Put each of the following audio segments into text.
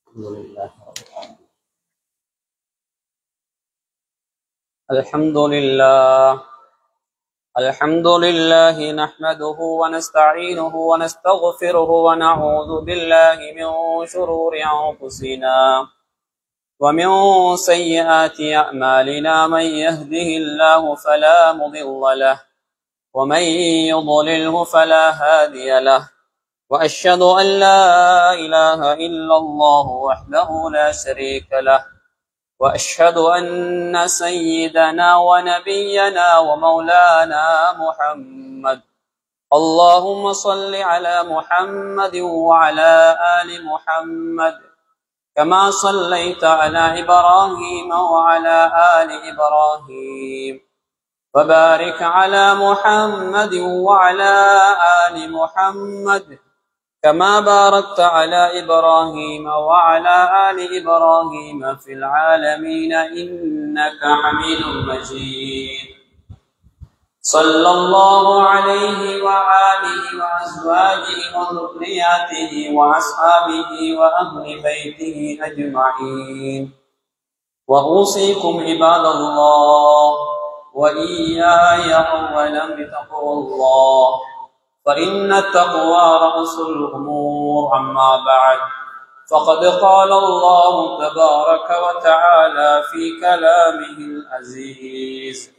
الحمد لله الحمد لله نحمده ونستعينه ونستغفره ونعوذ بالله من شرور أنفسنا ومن سيئات أعمالنا من يهده الله فلا مضل له ومن يضلله فلا هادي له وأشهد أن لا إله إلا الله وحده لا شريك له وأشهد أن سيدنا ونبينا ومولانا محمد اللهم صل على محمد وعلى آل محمد كما صليت على إبراهيم وعلى آل إبراهيم وبارك على محمد وعلى آل محمد كما باركت على إبراهيم وعلى آل إبراهيم في العالمين إنك حميد مجيد صلى الله عليه وآله وأزواجه وذرياته وأصحابه وأهل بيته أجمعين وأوصيكم عباد الله وإياي أولا بتقوى الله فإن التقوى رأس الأمور أما بعد فقد قال الله تبارك وتعالى في كلامه العزيز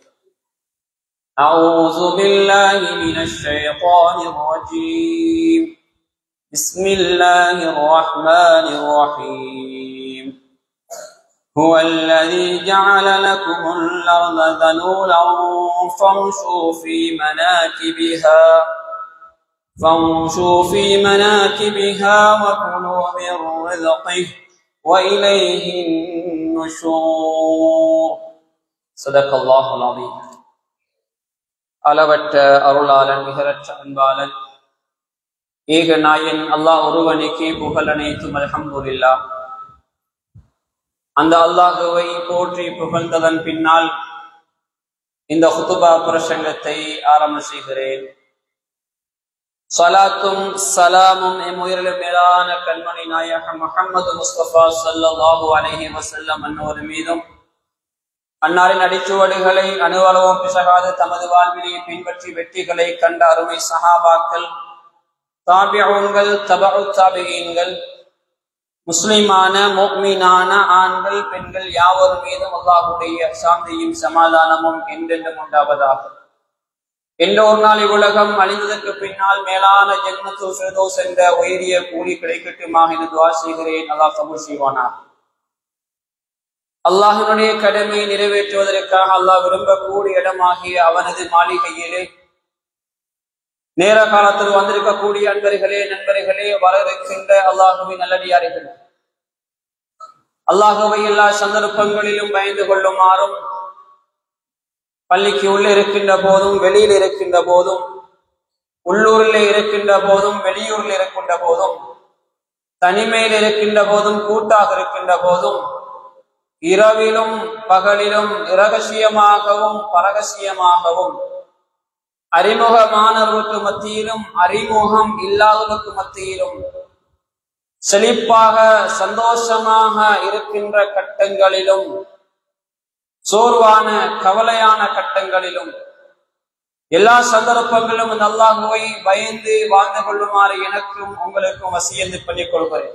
أعوذ بالله من الشيطان الرجيم بسم الله الرحمن الرحيم هو الذي جعل لكم الأرض ذلولا فامشوا في مناكبها فامشوا في مناكبها وكلوا من رزقه وإليه النشور صدق الله العظيم அளவற்ற அருளாளன் நிகரற்ற அன்பாளன் ஏக நாயன் அல்லாஹ் ஒருவனுக்கே புகழ் அனைத்தும் அல்ஹம்துலில்லா அந்த அல்லாஹுவை போற்றி புகழ்ந்ததன் பின்னால் இந்த ஹுதுபா பிரசங்கத்தை ஆரம்ப செய்கிறேன் சலாத்தும் சலாமும் எம்முயிரிலும் மேலான கண்மணி நாயகம் முகமது முஸ்தபா சல்லாஹூ அலஹி வசல்லம் அன்னோர் மீதும் அன்னாரின் அடிச்சுவடுகளை அணுவளவும் பிசகாது தமது வாழ்வினை பின்பற்றி வெற்றிகளை கண்ட அருமை சஹாபாக்கள் தாபியங்கள் தபு தாபியங்கள் முஸ்லிமான மோக்மீனான ஆண்கள் பெண்கள் யாவர் மீதும் அல்லாஹுடைய சாந்தியும் சமாதானமும் என்றென்றும் உண்டாவதாக என்ற ஒரு நாள் இவ்வுலகம் அழிந்ததற்கு பின்னால் மேலான ஜென்மத்து ஃபிரதோஸ் என்ற உயரிய கூலி கிடைக்கட்டுமாக என்று துவா செய்கிறேன் அல்லாஹ் கபூர் செய்வானா அல்லாஹினுடைய கடமையை நிறைவேற்றுவதற்காக அல்லாஹ் விரும்பக்கூடிய இடமாகிய அவனது மாளிகையிலே நேர காலத்தில் வந்திருக்கக்கூடிய அன்பர்களே நண்பர்களே வர இருக்கின்ற அல்லாஹுவின் நல்லடியார்கள் அல்லாஹுவை எல்லா சந்தர்ப்பங்களிலும் பயந்து கொள்ளுமாறும் பள்ளிக்கு உள்ள இருக்கின்ற போதும் வெளியில் இருக்கின்ற போதும் உள்ளூரில் இருக்கின்ற போதும் வெளியூரில் இருக்கின்ற போதும் தனிமையில் இருக்கின்ற போதும் கூட்டாக இருக்கின்ற போதும் இரவிலும் பகலிலும் இரகசியமாகவும் பரகசியமாகவும் அறிமுகமானவர்களுக்கு மத்தியிலும் அறிமுகம் இல்லாதவர்களுக்கு மத்தியிலும் செழிப்பாக சந்தோஷமாக இருக்கின்ற கட்டங்களிலும் சோர்வான கவலையான கட்டங்களிலும் எல்லா சந்தர்ப்பங்களிலும் அந்த அல்லாஹுவை பயந்து வாழ்ந்து கொள்ளுமாறு எனக்கும் உங்களுக்கும் வசியந்து பண்ணிக் கொள்கிறேன்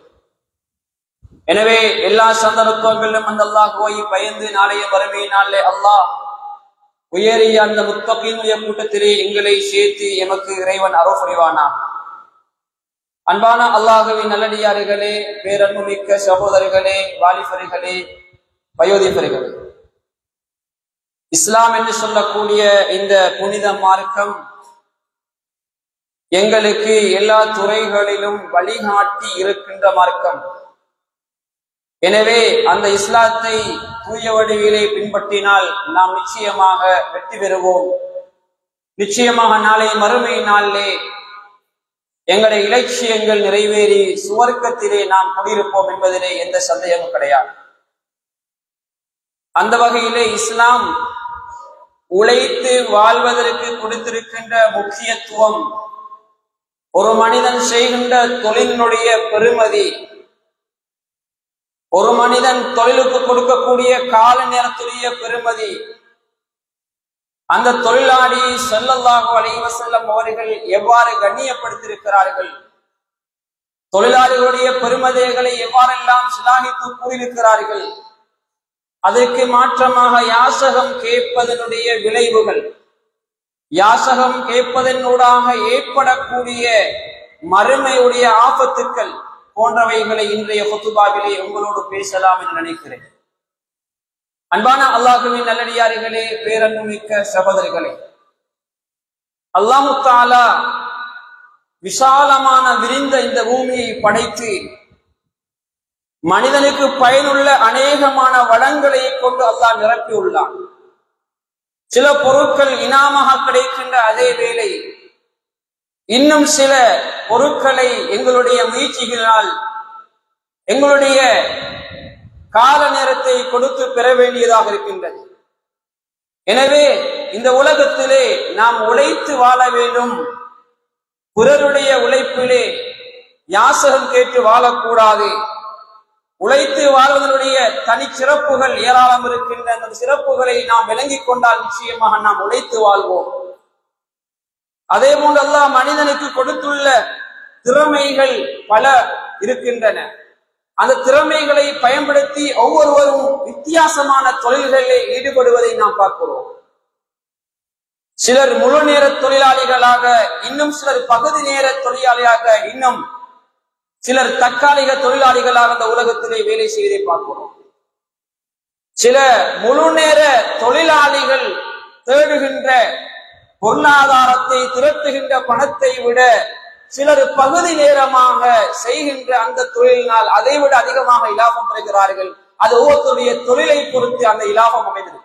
எனவே எல்லா சந்தர்ப்பங்களிலும் அந்த அல்லாஹுவை பயந்து நாளைய வறுமை நாளே அல்லாஹ் உயரிய அந்த முத்தகையினுடைய கூட்டத்திலே எங்களை சேர்த்து எமக்கு இறைவன் அருள் புரிவானா அன்பான அல்லாஹுவின் நல்லடியார்களே பேரன்புமிக்க சகோதரர்களே வாலிபர்களே வயோதிபர்களே இஸ்லாம் என்று சொல்லக்கூடிய இந்த புனித மார்க்கம் எங்களுக்கு எல்லா துறைகளிலும் வழிகாட்டி இருக்கின்ற மார்க்கம் எனவே அந்த இஸ்லாத்தை தூய வடிவிலே பின்பற்றினால் நாம் நிச்சயமாக வெற்றி பெறுவோம் நிச்சயமாக நாளை மறுமை நாளிலே எங்களுடைய இலட்சியங்கள் நிறைவேறி சுவர்க்கத்திலே நாம் குடியிருப்போம் என்பதிலே எந்த சந்தேகமும் கிடையாது அந்த வகையிலே இஸ்லாம் உழைத்து வாழ்வதற்கு கொடுத்திருக்கின்ற முக்கியத்துவம் ஒரு மனிதன் செய்கின்ற தொழிலினுடைய பெருமதி ஒரு மனிதன் தொழிலுக்கு கொடுக்கக்கூடிய கால நேரத்துடைய பெருமதி அந்த தொழிலாளி ஸல்லல்லாஹு அலைஹி வஸல்லம் அவர்கள் எவ்வாறு கண்ணியப்படுத்தியிருக்கிறார்கள் தொழிலாளிகளுடைய பெருமதிகளை எவ்வாறெல்லாம் சிலாகித்து கூறியிருக்கிறார்கள் அதற்கு மாற்றமாக யாசகம் கேட்பதனுடைய விளைவுகள் யாசகம் கேட்பதனூடாக ஏற்படக்கூடிய மறுமையுடைய ஆபத்துக்கள் போன்றவைகளை இன்றைய ஹுத்துபாவிலே உங்களோடு பேசலாம் என்று நினைக்கிறேன் அன்பான அல்லாஹுவின் நல்லடியார்களே பேரன்புமிக்க சகோதரிகளே அல்லாஹு தாலா விசாலமான விரிந்த இந்த பூமியை படைத்து மனிதனுக்கு பயனுள்ள அநேகமான வளங்களை கொண்டு அல்லாஹ் நிரப்பியுள்ளான் சில பொருட்கள் இனாமாக கிடைக்கின்ற அதே வேளை இன்னும் சில பொருட்களை எங்களுடைய முயற்சிகளினால் எங்களுடைய கால நேரத்தை கொடுத்து பெற வேண்டியதாக இருக்கின்றது எனவே இந்த உலகத்திலே நாம் உழைத்து வாழ வேண்டும் பிறருடைய உழைப்பிலே யாசகம் கேட்டு வாழக்கூடாது உழைத்து வாழ்வதனுடைய தனி சிறப்புகள் ஏராளம் இருக்கின்ற அந்த சிறப்புகளை நாம் விளங்கிக் கொண்டால் நிச்சயமாக நாம் உழைத்து வாழ்வோம் அதே போன்று அல்லாஹ் மனிதனுக்கு கொடுத்துள்ள திறமைகள் பல இருக்கின்றன அந்த திறமைகளை பயன்படுத்தி ஒவ்வொருவரும் வித்தியாசமான தொழில்களில் ஈடுபடுவதை நாம் பார்க்கிறோம் சிலர் முழு நேர தொழிலாளிகளாக இன்னும் சிலர் பகுதி நேர தொழிலாளியாக இன்னும் சிலர் தற்காலிக தொழிலாளிகளாக அந்த உலகத்திலே வேலை செய்வதை பார்க்கிறோம் சில முழு நேர தொழிலாளிகள் தேடுகின்ற பொருளாதாரத்தை திரட்டுகின்ற பணத்தை விட சிலர் பகுதி நேரமாக செய்கின்ற அந்த தொழிலினால் அதை விட அதிகமாக இலாபம் பெறுகிறார்கள் அது ஒவ்வொருத்தருடைய தொழிலை பொறுத்து அந்த இலாபம் அமைந்திருக்கிறது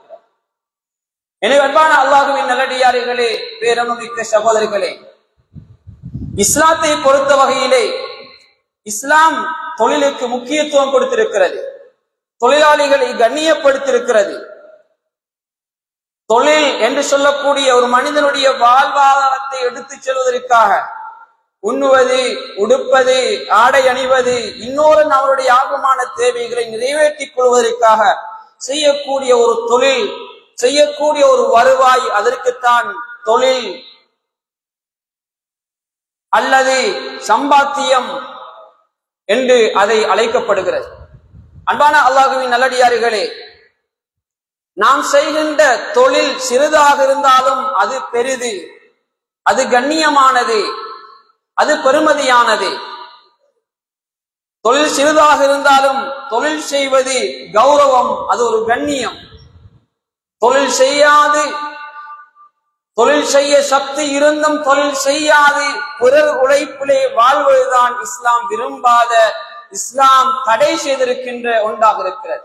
எனவே அன்பான அல்லாஹுவின் நல்லடியார்களே பேரமிக்க சகோதரிகளே இஸ்லாத்தை பொறுத்த வகையிலே இஸ்லாம் தொழிலுக்கு முக்கியத்துவம் கொடுத்திருக்கிறது தொழிலாளிகளை கண்ணியப்படுத்திருக்கிறது தொழில் என்று சொல்லக்கூடிய ஒரு மனிதனுடைய வாழ்வாதாரத்தை எடுத்துச் செல்வதற்காக உண்ணுவது உடுப்பது ஆடை அணிவது இன்னொரு அவருடைய ஆர்வமான தேவைகளை நிறைவேற்றிக் கொள்வதற்காக செய்யக்கூடிய ஒரு தொழில் செய்யக்கூடிய ஒரு வருவாய் அதற்குத்தான் தொழில் அல்லது சம்பாத்தியம் என்று அதை அழைக்கப்படுகிறது அன்பான அல்லாஹுவின் நல்லடியார்களே நாம் செய்கின்ற தொழில் சிறிதாக இருந்தாலும் அது பெரிது அது கண்ணியமானது அது பெருமதியானது தொழில் சிறிதாக இருந்தாலும் தொழில் செய்வது கௌரவம் அது ஒரு கண்ணியம் தொழில் செய்யாது தொழில் செய்ய சக்தி இருந்தும் தொழில் செய்யாது பிறர் உழைப்பிலே வாழ்வதுதான் இஸ்லாம் விரும்பாத இஸ்லாம் தடை செய்திருக்கின்ற ஒன்றாக இருக்கிறது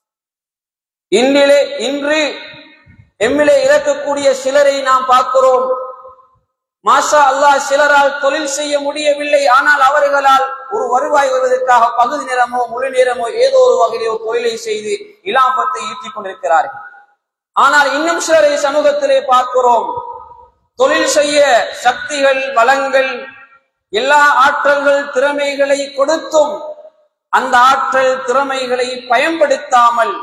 இன்றிலே இன்று எம்மிலே இறக்கக்கூடிய சிலரை நாம் பார்க்கிறோம் மாஷா அல்லாஹ் சிலரால் தொழில் செய்ய முடியவில்லை ஆனால் அவர்களால் ஒரு வருவாய் வருவதற்காக பகுதி நேரமோ முழு நேரமோ ஏதோ ஒரு வகையிலோ தொழிலை செய்து இலாபத்தை ஈட்டிக் கொண்டிருக்கிறார்கள் ஆனால் இன்னும் சிலரை சமூகத்திலே பார்க்கிறோம் தொழில் செய்ய சக்திகள் வளங்கள் எல்லா ஆற்றல்கள் திறமைகளை கொடுத்தும் அந்த ஆற்றல் திறமைகளை பயன்படுத்தாமல்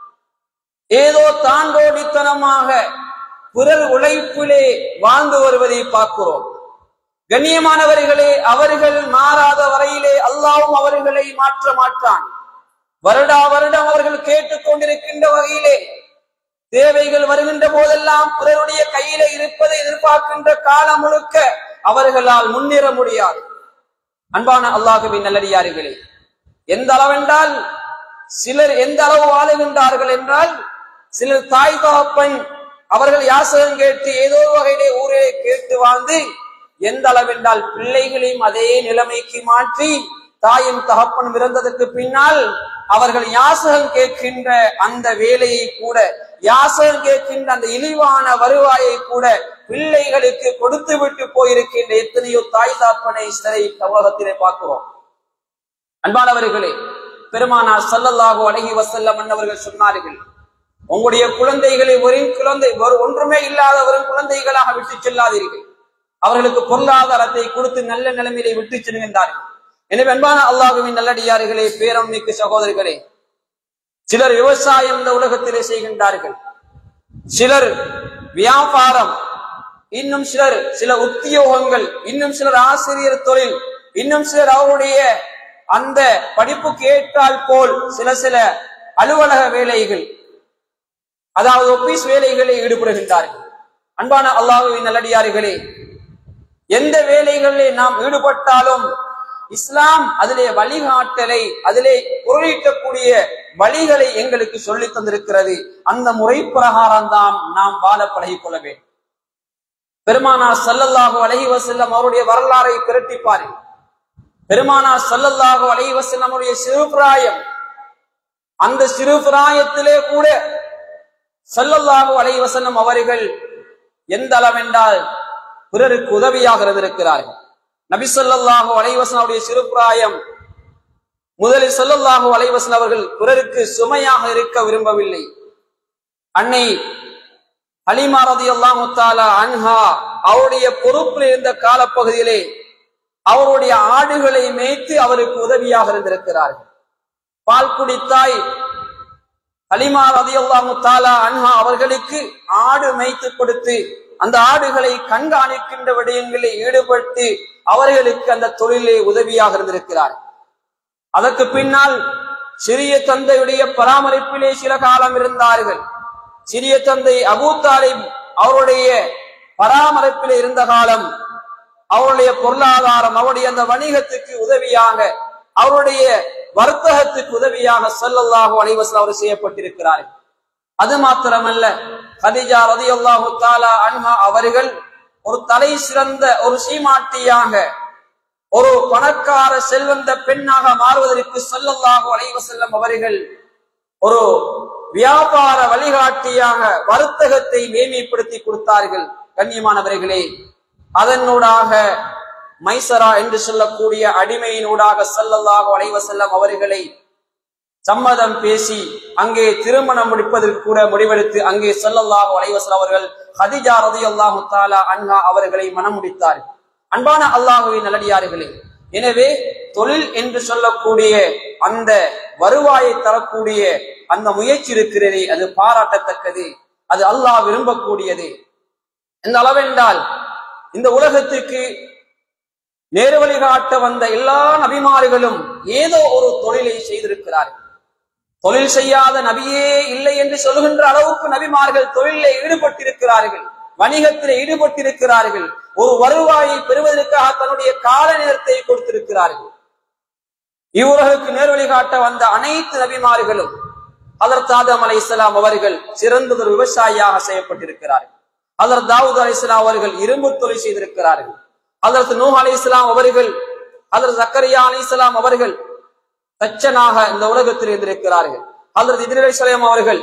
ஏதோ தாண்டோடித்தனமாக பிறர் உழைப்பிலே வாழ்ந்து வருவதை பார்க்கிறோம் கண்ணியமானவர்களே அவர்கள் மாறாத வரையிலே அல்லாவும் அவர்களை மாற்ற மாட்டான் வருடா வருடம் அவர்கள் கேட்டுக் கொண்டிருக்கின்ற வகையிலே தேவைகள் வருகின்ற போதெல்லாம் பிறருடைய கையில இருப்பதை எதிர்பார்க்கின்ற காலம் முழுக்க அவர்களால் முன்னேற முடியாது அன்பான அல்லாஹுவின் நல்லடியார்களே எந்த அளவென்றால் சிலர் எந்த அளவு வாழுகின்றார்கள் என்றால் சிலர் தாய் தகப்பன் அவர்கள் யாசகம் கேட்டு ஏதோ வகையிலே ஊரே கேட்டு வாழ்ந்து எந்த அளவென்றால் பிள்ளைகளையும் அதே நிலைமைக்கு மாற்றி தாயும் தகப்பனும் இறந்ததற்கு பின்னால் அவர்கள் யாசகம் கேட்கின்ற அந்த வேலையை கூட யாசகம் கேட்கின்ற அந்த இழிவான வருவாயை கூட பிள்ளைகளுக்கு கொடுத்து விட்டு போயிருக்கின்ற எத்தனையோ தாய் தாப்பனை சிலை தமிழகத்திலே பார்க்கிறோம் அன்பானவர்களே பெருமானார் சல்லல்லாஹு அழகி வசல்லம் அன்னவர்கள் சொன்னார்கள் உங்களுடைய குழந்தைகளை ஒரு குழந்தை ஒரு ஒன்றுமே இல்லாத ஒரு குழந்தைகளாக விட்டு செல்லாதீர்கள் அவர்களுக்கு பொருளாதாரத்தை கொடுத்து நல்ல நிலைமையிலே விட்டு செல்கின்றார்கள் எனவே அன்பான அல்லாஹுவின் நல்லடியார்களே பேரம் மிக்க சகோதரர்களே சிலர் விவசாயம் இந்த உலகத்திலே செய்கின்றார்கள் சிலர் வியாபாரம் இன்னும் சிலர் சில உத்தியோகங்கள் இன்னும் சிலர் ஆசிரியர் தொழில் இன்னும் சிலர் அவருடைய அந்த படிப்புக்கு ஏற்றால் போல் சில சில அலுவலக வேலைகள் அதாவது ஒபீஸ் வேலைகளில் ஈடுபடுகின்றார்கள் அன்பான அல்லாஹுவின் நல்லடியார்களே எந்த வேலைகளிலே நாம் ஈடுபட்டாலும் இஸ்லாம் அதிலே வழிகாட்டலை அதிலே பொருளீட்டக்கூடிய வழிகளை எங்களுக்கு சொல்லித் தந்திருக்கிறது அந்த முறை பிரகாரம் தான் நாம் வாழ பழகிக் கொள்ள வேண்டும் பெருமானார் சல்லல்லாஹு அலைஹி வஸல்லம் அவருடைய வரலாறை பிரட்டிப்பாரு பெருமானார் சல்லல்லாஹு அலைஹி வஸல்லம் அவருடைய சிறுபிராயம் அந்த சிறுபிராயத்திலே கூட சல்லல்லாஹு அலைஹி வஸல்லம் அவர்கள் எந்த அளவென்றால் பிறருக்கு உதவியாக இருந்திருக்கிறார்கள் நபி ஸல்லல்லாஹு அலைஹி வஸல்லம் அவருடைய சிறுபிராயம் முதலில் ஸல்லல்லாஹு அலைஹி வஸல்லம் அவர்கள் பிறருக்கு சுமையாக இருக்க விரும்பவில்லை அன்னை ஹலிமா ரதியல்லாஹு தஆலா அன்ஹா அவருடைய பொறுப்பில் இருந்த காலப்பகுதியிலே அவருடைய ஆடுகளை மேய்த்து அவருக்கு உதவியாக இருந்திருக்கிறார்கள் பால் குடித்தாய் ஹலிமா ரதியல்லாஹு தஆலா அன்ஹா அவர்களுக்கு ஆடு மேய்த்து கொடுத்து அந்த ஆடுகளை கண்காணிக்கின்ற விடயங்களில் ஈடுபட்டு அவர்களுக்கு அந்த தொழிலே உதவியாக இருந்திருக்கிறார் அதற்கு பின்னால் சிறிய தந்தையுடைய பராமரிப்பிலே சில காலம் இருந்தார்கள் சிறிய தந்தை அபூ தாலிப் அவருடைய பராமரிப்பிலே இருந்த காலம் அவருடைய பொருளாதாரம் அவருடைய அந்த வணிகத்துக்கு உதவியாக அவருடைய வர்த்தகத்துக்கு உதவியாக ஸல்லல்லாஹு அலைஹி வஸல்லம் அவர் செய்யப்பட்டிருக்கிறார்கள் அது மாத்திரமல்ல கதிஜா ரதியல்லாஹு தஆலா அன்ஹா அவர்கள் ஒரு தலை சிறந்த ஒரு சீமாட்டியாக ஒரு பணக்கார செல்வந்த பெண்ணாக மாறுவதற்கு ஸல்லல்லாஹு அலைஹி வஸல்லம் அவர்கள் ஒரு வியாபார வழிகாட்டியாக வர்த்தகத்தை மேன்மைப்படுத்தி கொடுத்தார்கள் கண்ணியமானவர்களே அதனூடாக மைசரா என்று சொல்லக்கூடிய அடிமையினூடாக ஸல்லல்லாஹு அலைஹி வஸல்லம் அவர்களை சம்மதம் பேசி அங்கே திருமணம் முடிப்பதற்கு கூட முடிவெடுத்து அங்கே ஸல்லல்லாஹு அலைஹி வஸல்லம் அவர்கள் ஹதிஜா ரலியல்லாஹு தஆலா அன்ஹா அவர்களை மனம் முடித்தார்கள் அன்பான அல்லாஹுவின் நல்லடியார்களே எனவே தொழில் என்று சொல்லக்கூடிய அந்த வருவாயை தரக்கூடிய அந்த முயற்சி இருக்கிறதே அது பாராட்டத்தக்கது அது அல்லாஹ் விரும்பக்கூடியது எந்த அளவென்றால் இந்த உலகத்துக்கு நேரு வழிகாட்ட வந்த எல்லா நபிமார்களும் ஏதோ ஒரு தொழிலை செய்திருக்கிறார்கள் தொழில் செய்யாத நபியே இல்லை என்று சொல்லுகின்ற அளவுக்கு நபிமார்கள் தொழிலே ஈடுபட்டிருக்கிறார்கள் வணிகத்தில் ஈடுபட்டிருக்கிறார்கள் ஒரு வருவாயை பெறுவதற்காக தன்னுடைய கால நேரத்தை கொடுத்திருக்கிறார்கள் இவ்வுலகுக்கு நேர்வழி காட்ட வந்த அனைத்து நபிமார்களும் அதற்கு ஆதம் அலை இஸ்லாம் அவர்கள் சிறந்ததொரு விவசாயியாக செய்யப்பட்டிருக்கிறார்கள் அதற்கு தாவூத் அலை இஸ்லாம் அவர்கள் இரும்பு தொழில் செய்திருக்கிறார்கள் அதற்கு நூஹ் அலை இஸ்லாம் அவர்கள் அதற்கு சக்கரியா அலை இஸ்லாம் அவர்கள் தச்சனாக இந்த உலகத்தில் இருந்திருக்கிறார்கள் அதற்கு இதில் அலைஹிஸ்ஸலாம் அவர்கள்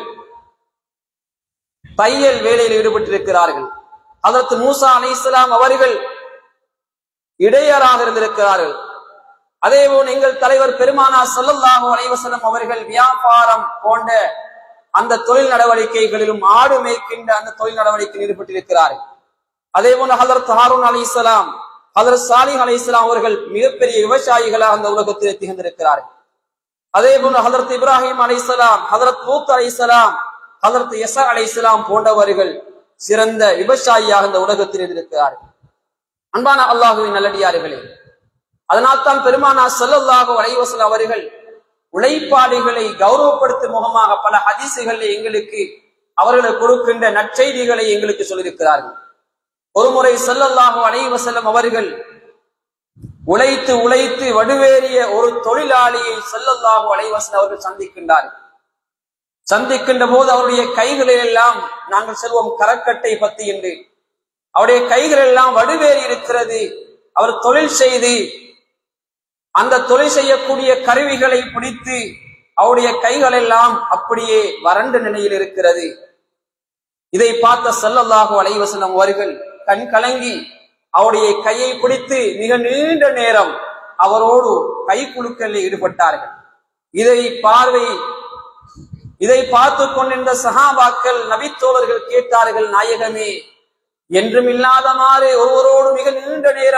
தையல் வேலையில் ஈடுபட்டிருக்கிறார்கள் அதற்கு மூசா அலை இஸ்லாம் அவர்கள் இடையராக இருந்திருக்கிறார்கள் அதேபோல் எங்கள் தலைவர் பெருமானா ஸல்லல்லாஹு அலைஹி வஸல்லம் அவர்கள் வியாபாரம் போன்ற அந்த தொழில் நடவடிக்கைகளிலும் ஆடு மேய்க்கின்ற அந்த தொழில் நடவடிக்கையில் ஈடுபட்டிருக்கிறார்கள் அதே போல ஹதரத் ஹாரூன் அலி இஸ்லாம் ஹதரத் சாலிஹ் அலி இஸ்லாம் அவர்கள் மிகப்பெரிய விவசாயிகளாக அந்த உலகத்தில் திகழ்ந்திருக்கிறார்கள் அதே போல ஹதரத் இப்ராஹிம் அலி இஸ்லாம் ஹதரத் மூத் அலி இஸ்லாம் ஹதரத் யசா அலி இஸ்லாம் போன்றவர்கள் சிறந்த விவசாயியாக இந்த உலகத்தில் இருக்கிறார்கள் அன்பான அல்லாஹுவின் நல்லடியார்களே அதனால்தான் பெருமானா ஸல்லல்லாஹு அலைஹி வஸல்லம் அவர்கள் உழைப்பாளிகளை கௌரவப்படுத்தும் முகமாக பல ஹதீசுகளை எங்களுக்கு அவர்களுக்கு கொடுக்கின்ற நற்செய்திகளை எங்களுக்கு சொல்லியிருக்கிறார்கள் ஒருமுறை ஸல்லல்லாஹு அலைஹி வஸல்லம் அவர்கள் உழைத்து உழைத்து வடுவேறிய ஒரு தொழிலாளியை ஸல்லல்லாஹு அலைஹி வஸல்லம் அவர்கள் சந்திக்கின்றார்கள் சந்திக்கின்ற போது அவருடைய கைகளில் எல்லாம் நாங்கள் செல்வோம் கரக்கட்டை பத்தி என்று அவருடைய கைகள் எல்லாம் வடுவேறி இருக்கிறது அவர் தொழில் செய்து அந்த தொழில் செய்யக்கூடிய கருவிகளை பிடித்து அவருடைய கைகள் எல்லாம் அப்படியே வறண்ட நிலையில் இருக்கிறது இதை பார்த்த ஸல்லல்லாஹு அலைஹி வஸல்லம் அவர்கள் கண் கலங்கி அவருடைய கையை பிடித்து மிக நீண்ட நேரம் அவரோடு கை குலுக்கலில் ஈடுபட்டார்கள் இதை பார்வை இதை பார்த்து கொண்டிருந்த சஹாபாக்கள் நபித்தோழர்கள் கேட்டார்கள் நாயகமே என்றும் இல்லாதமாறு ஒருவரோடு மிக நீண்ட நேரம்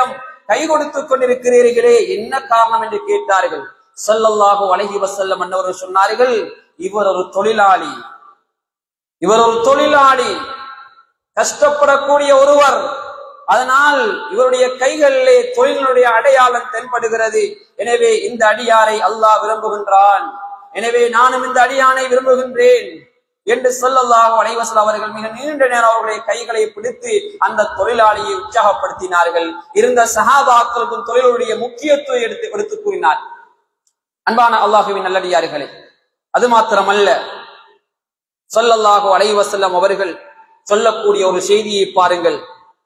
கை கொடுத்துக் கொண்டிருக்கிறீர்களே என்ன காரணம் என்று கேட்டார்கள் ஸல்லல்லாஹு அலைஹி வஸல்லம் அன்னவர்கள் சொன்னார்கள் இவர் ஒரு தொழிலாளி இவர் ஒரு தொழிலாளி கஷ்டப்படக்கூடிய ஒருவர் அதனால் இவருடைய கைகளிலே தொழிலினுடைய அடையாளம் தென்படுகிறது எனவே இந்த அடியாரை அல்லாஹ் விரும்புகின்றான் எனவே நானும் இந்த அடியானை விரும்புகின்றேன் என்று சொல்லல்லாஹு அலைவசல் அவர்கள் மிக நீண்ட நேரம் அவர்களுடைய கைகளை பிடித்து அந்த தொழிலாளியை உற்சாகப்படுத்தினார்கள் இருந்த சஹாபாக்களுக்கும் தொழிலுடைய முக்கியத்துவம் எடுத்து எடுத்து கூறினார் அன்பான அல்லாஹுவின் நல்லடியார்களே அது மாத்திரமல்ல சொல்லல்லாஹு அலைவசல்லம் அவர்கள் சொல்லக்கூடிய ஒரு செய்தியை பாருங்கள்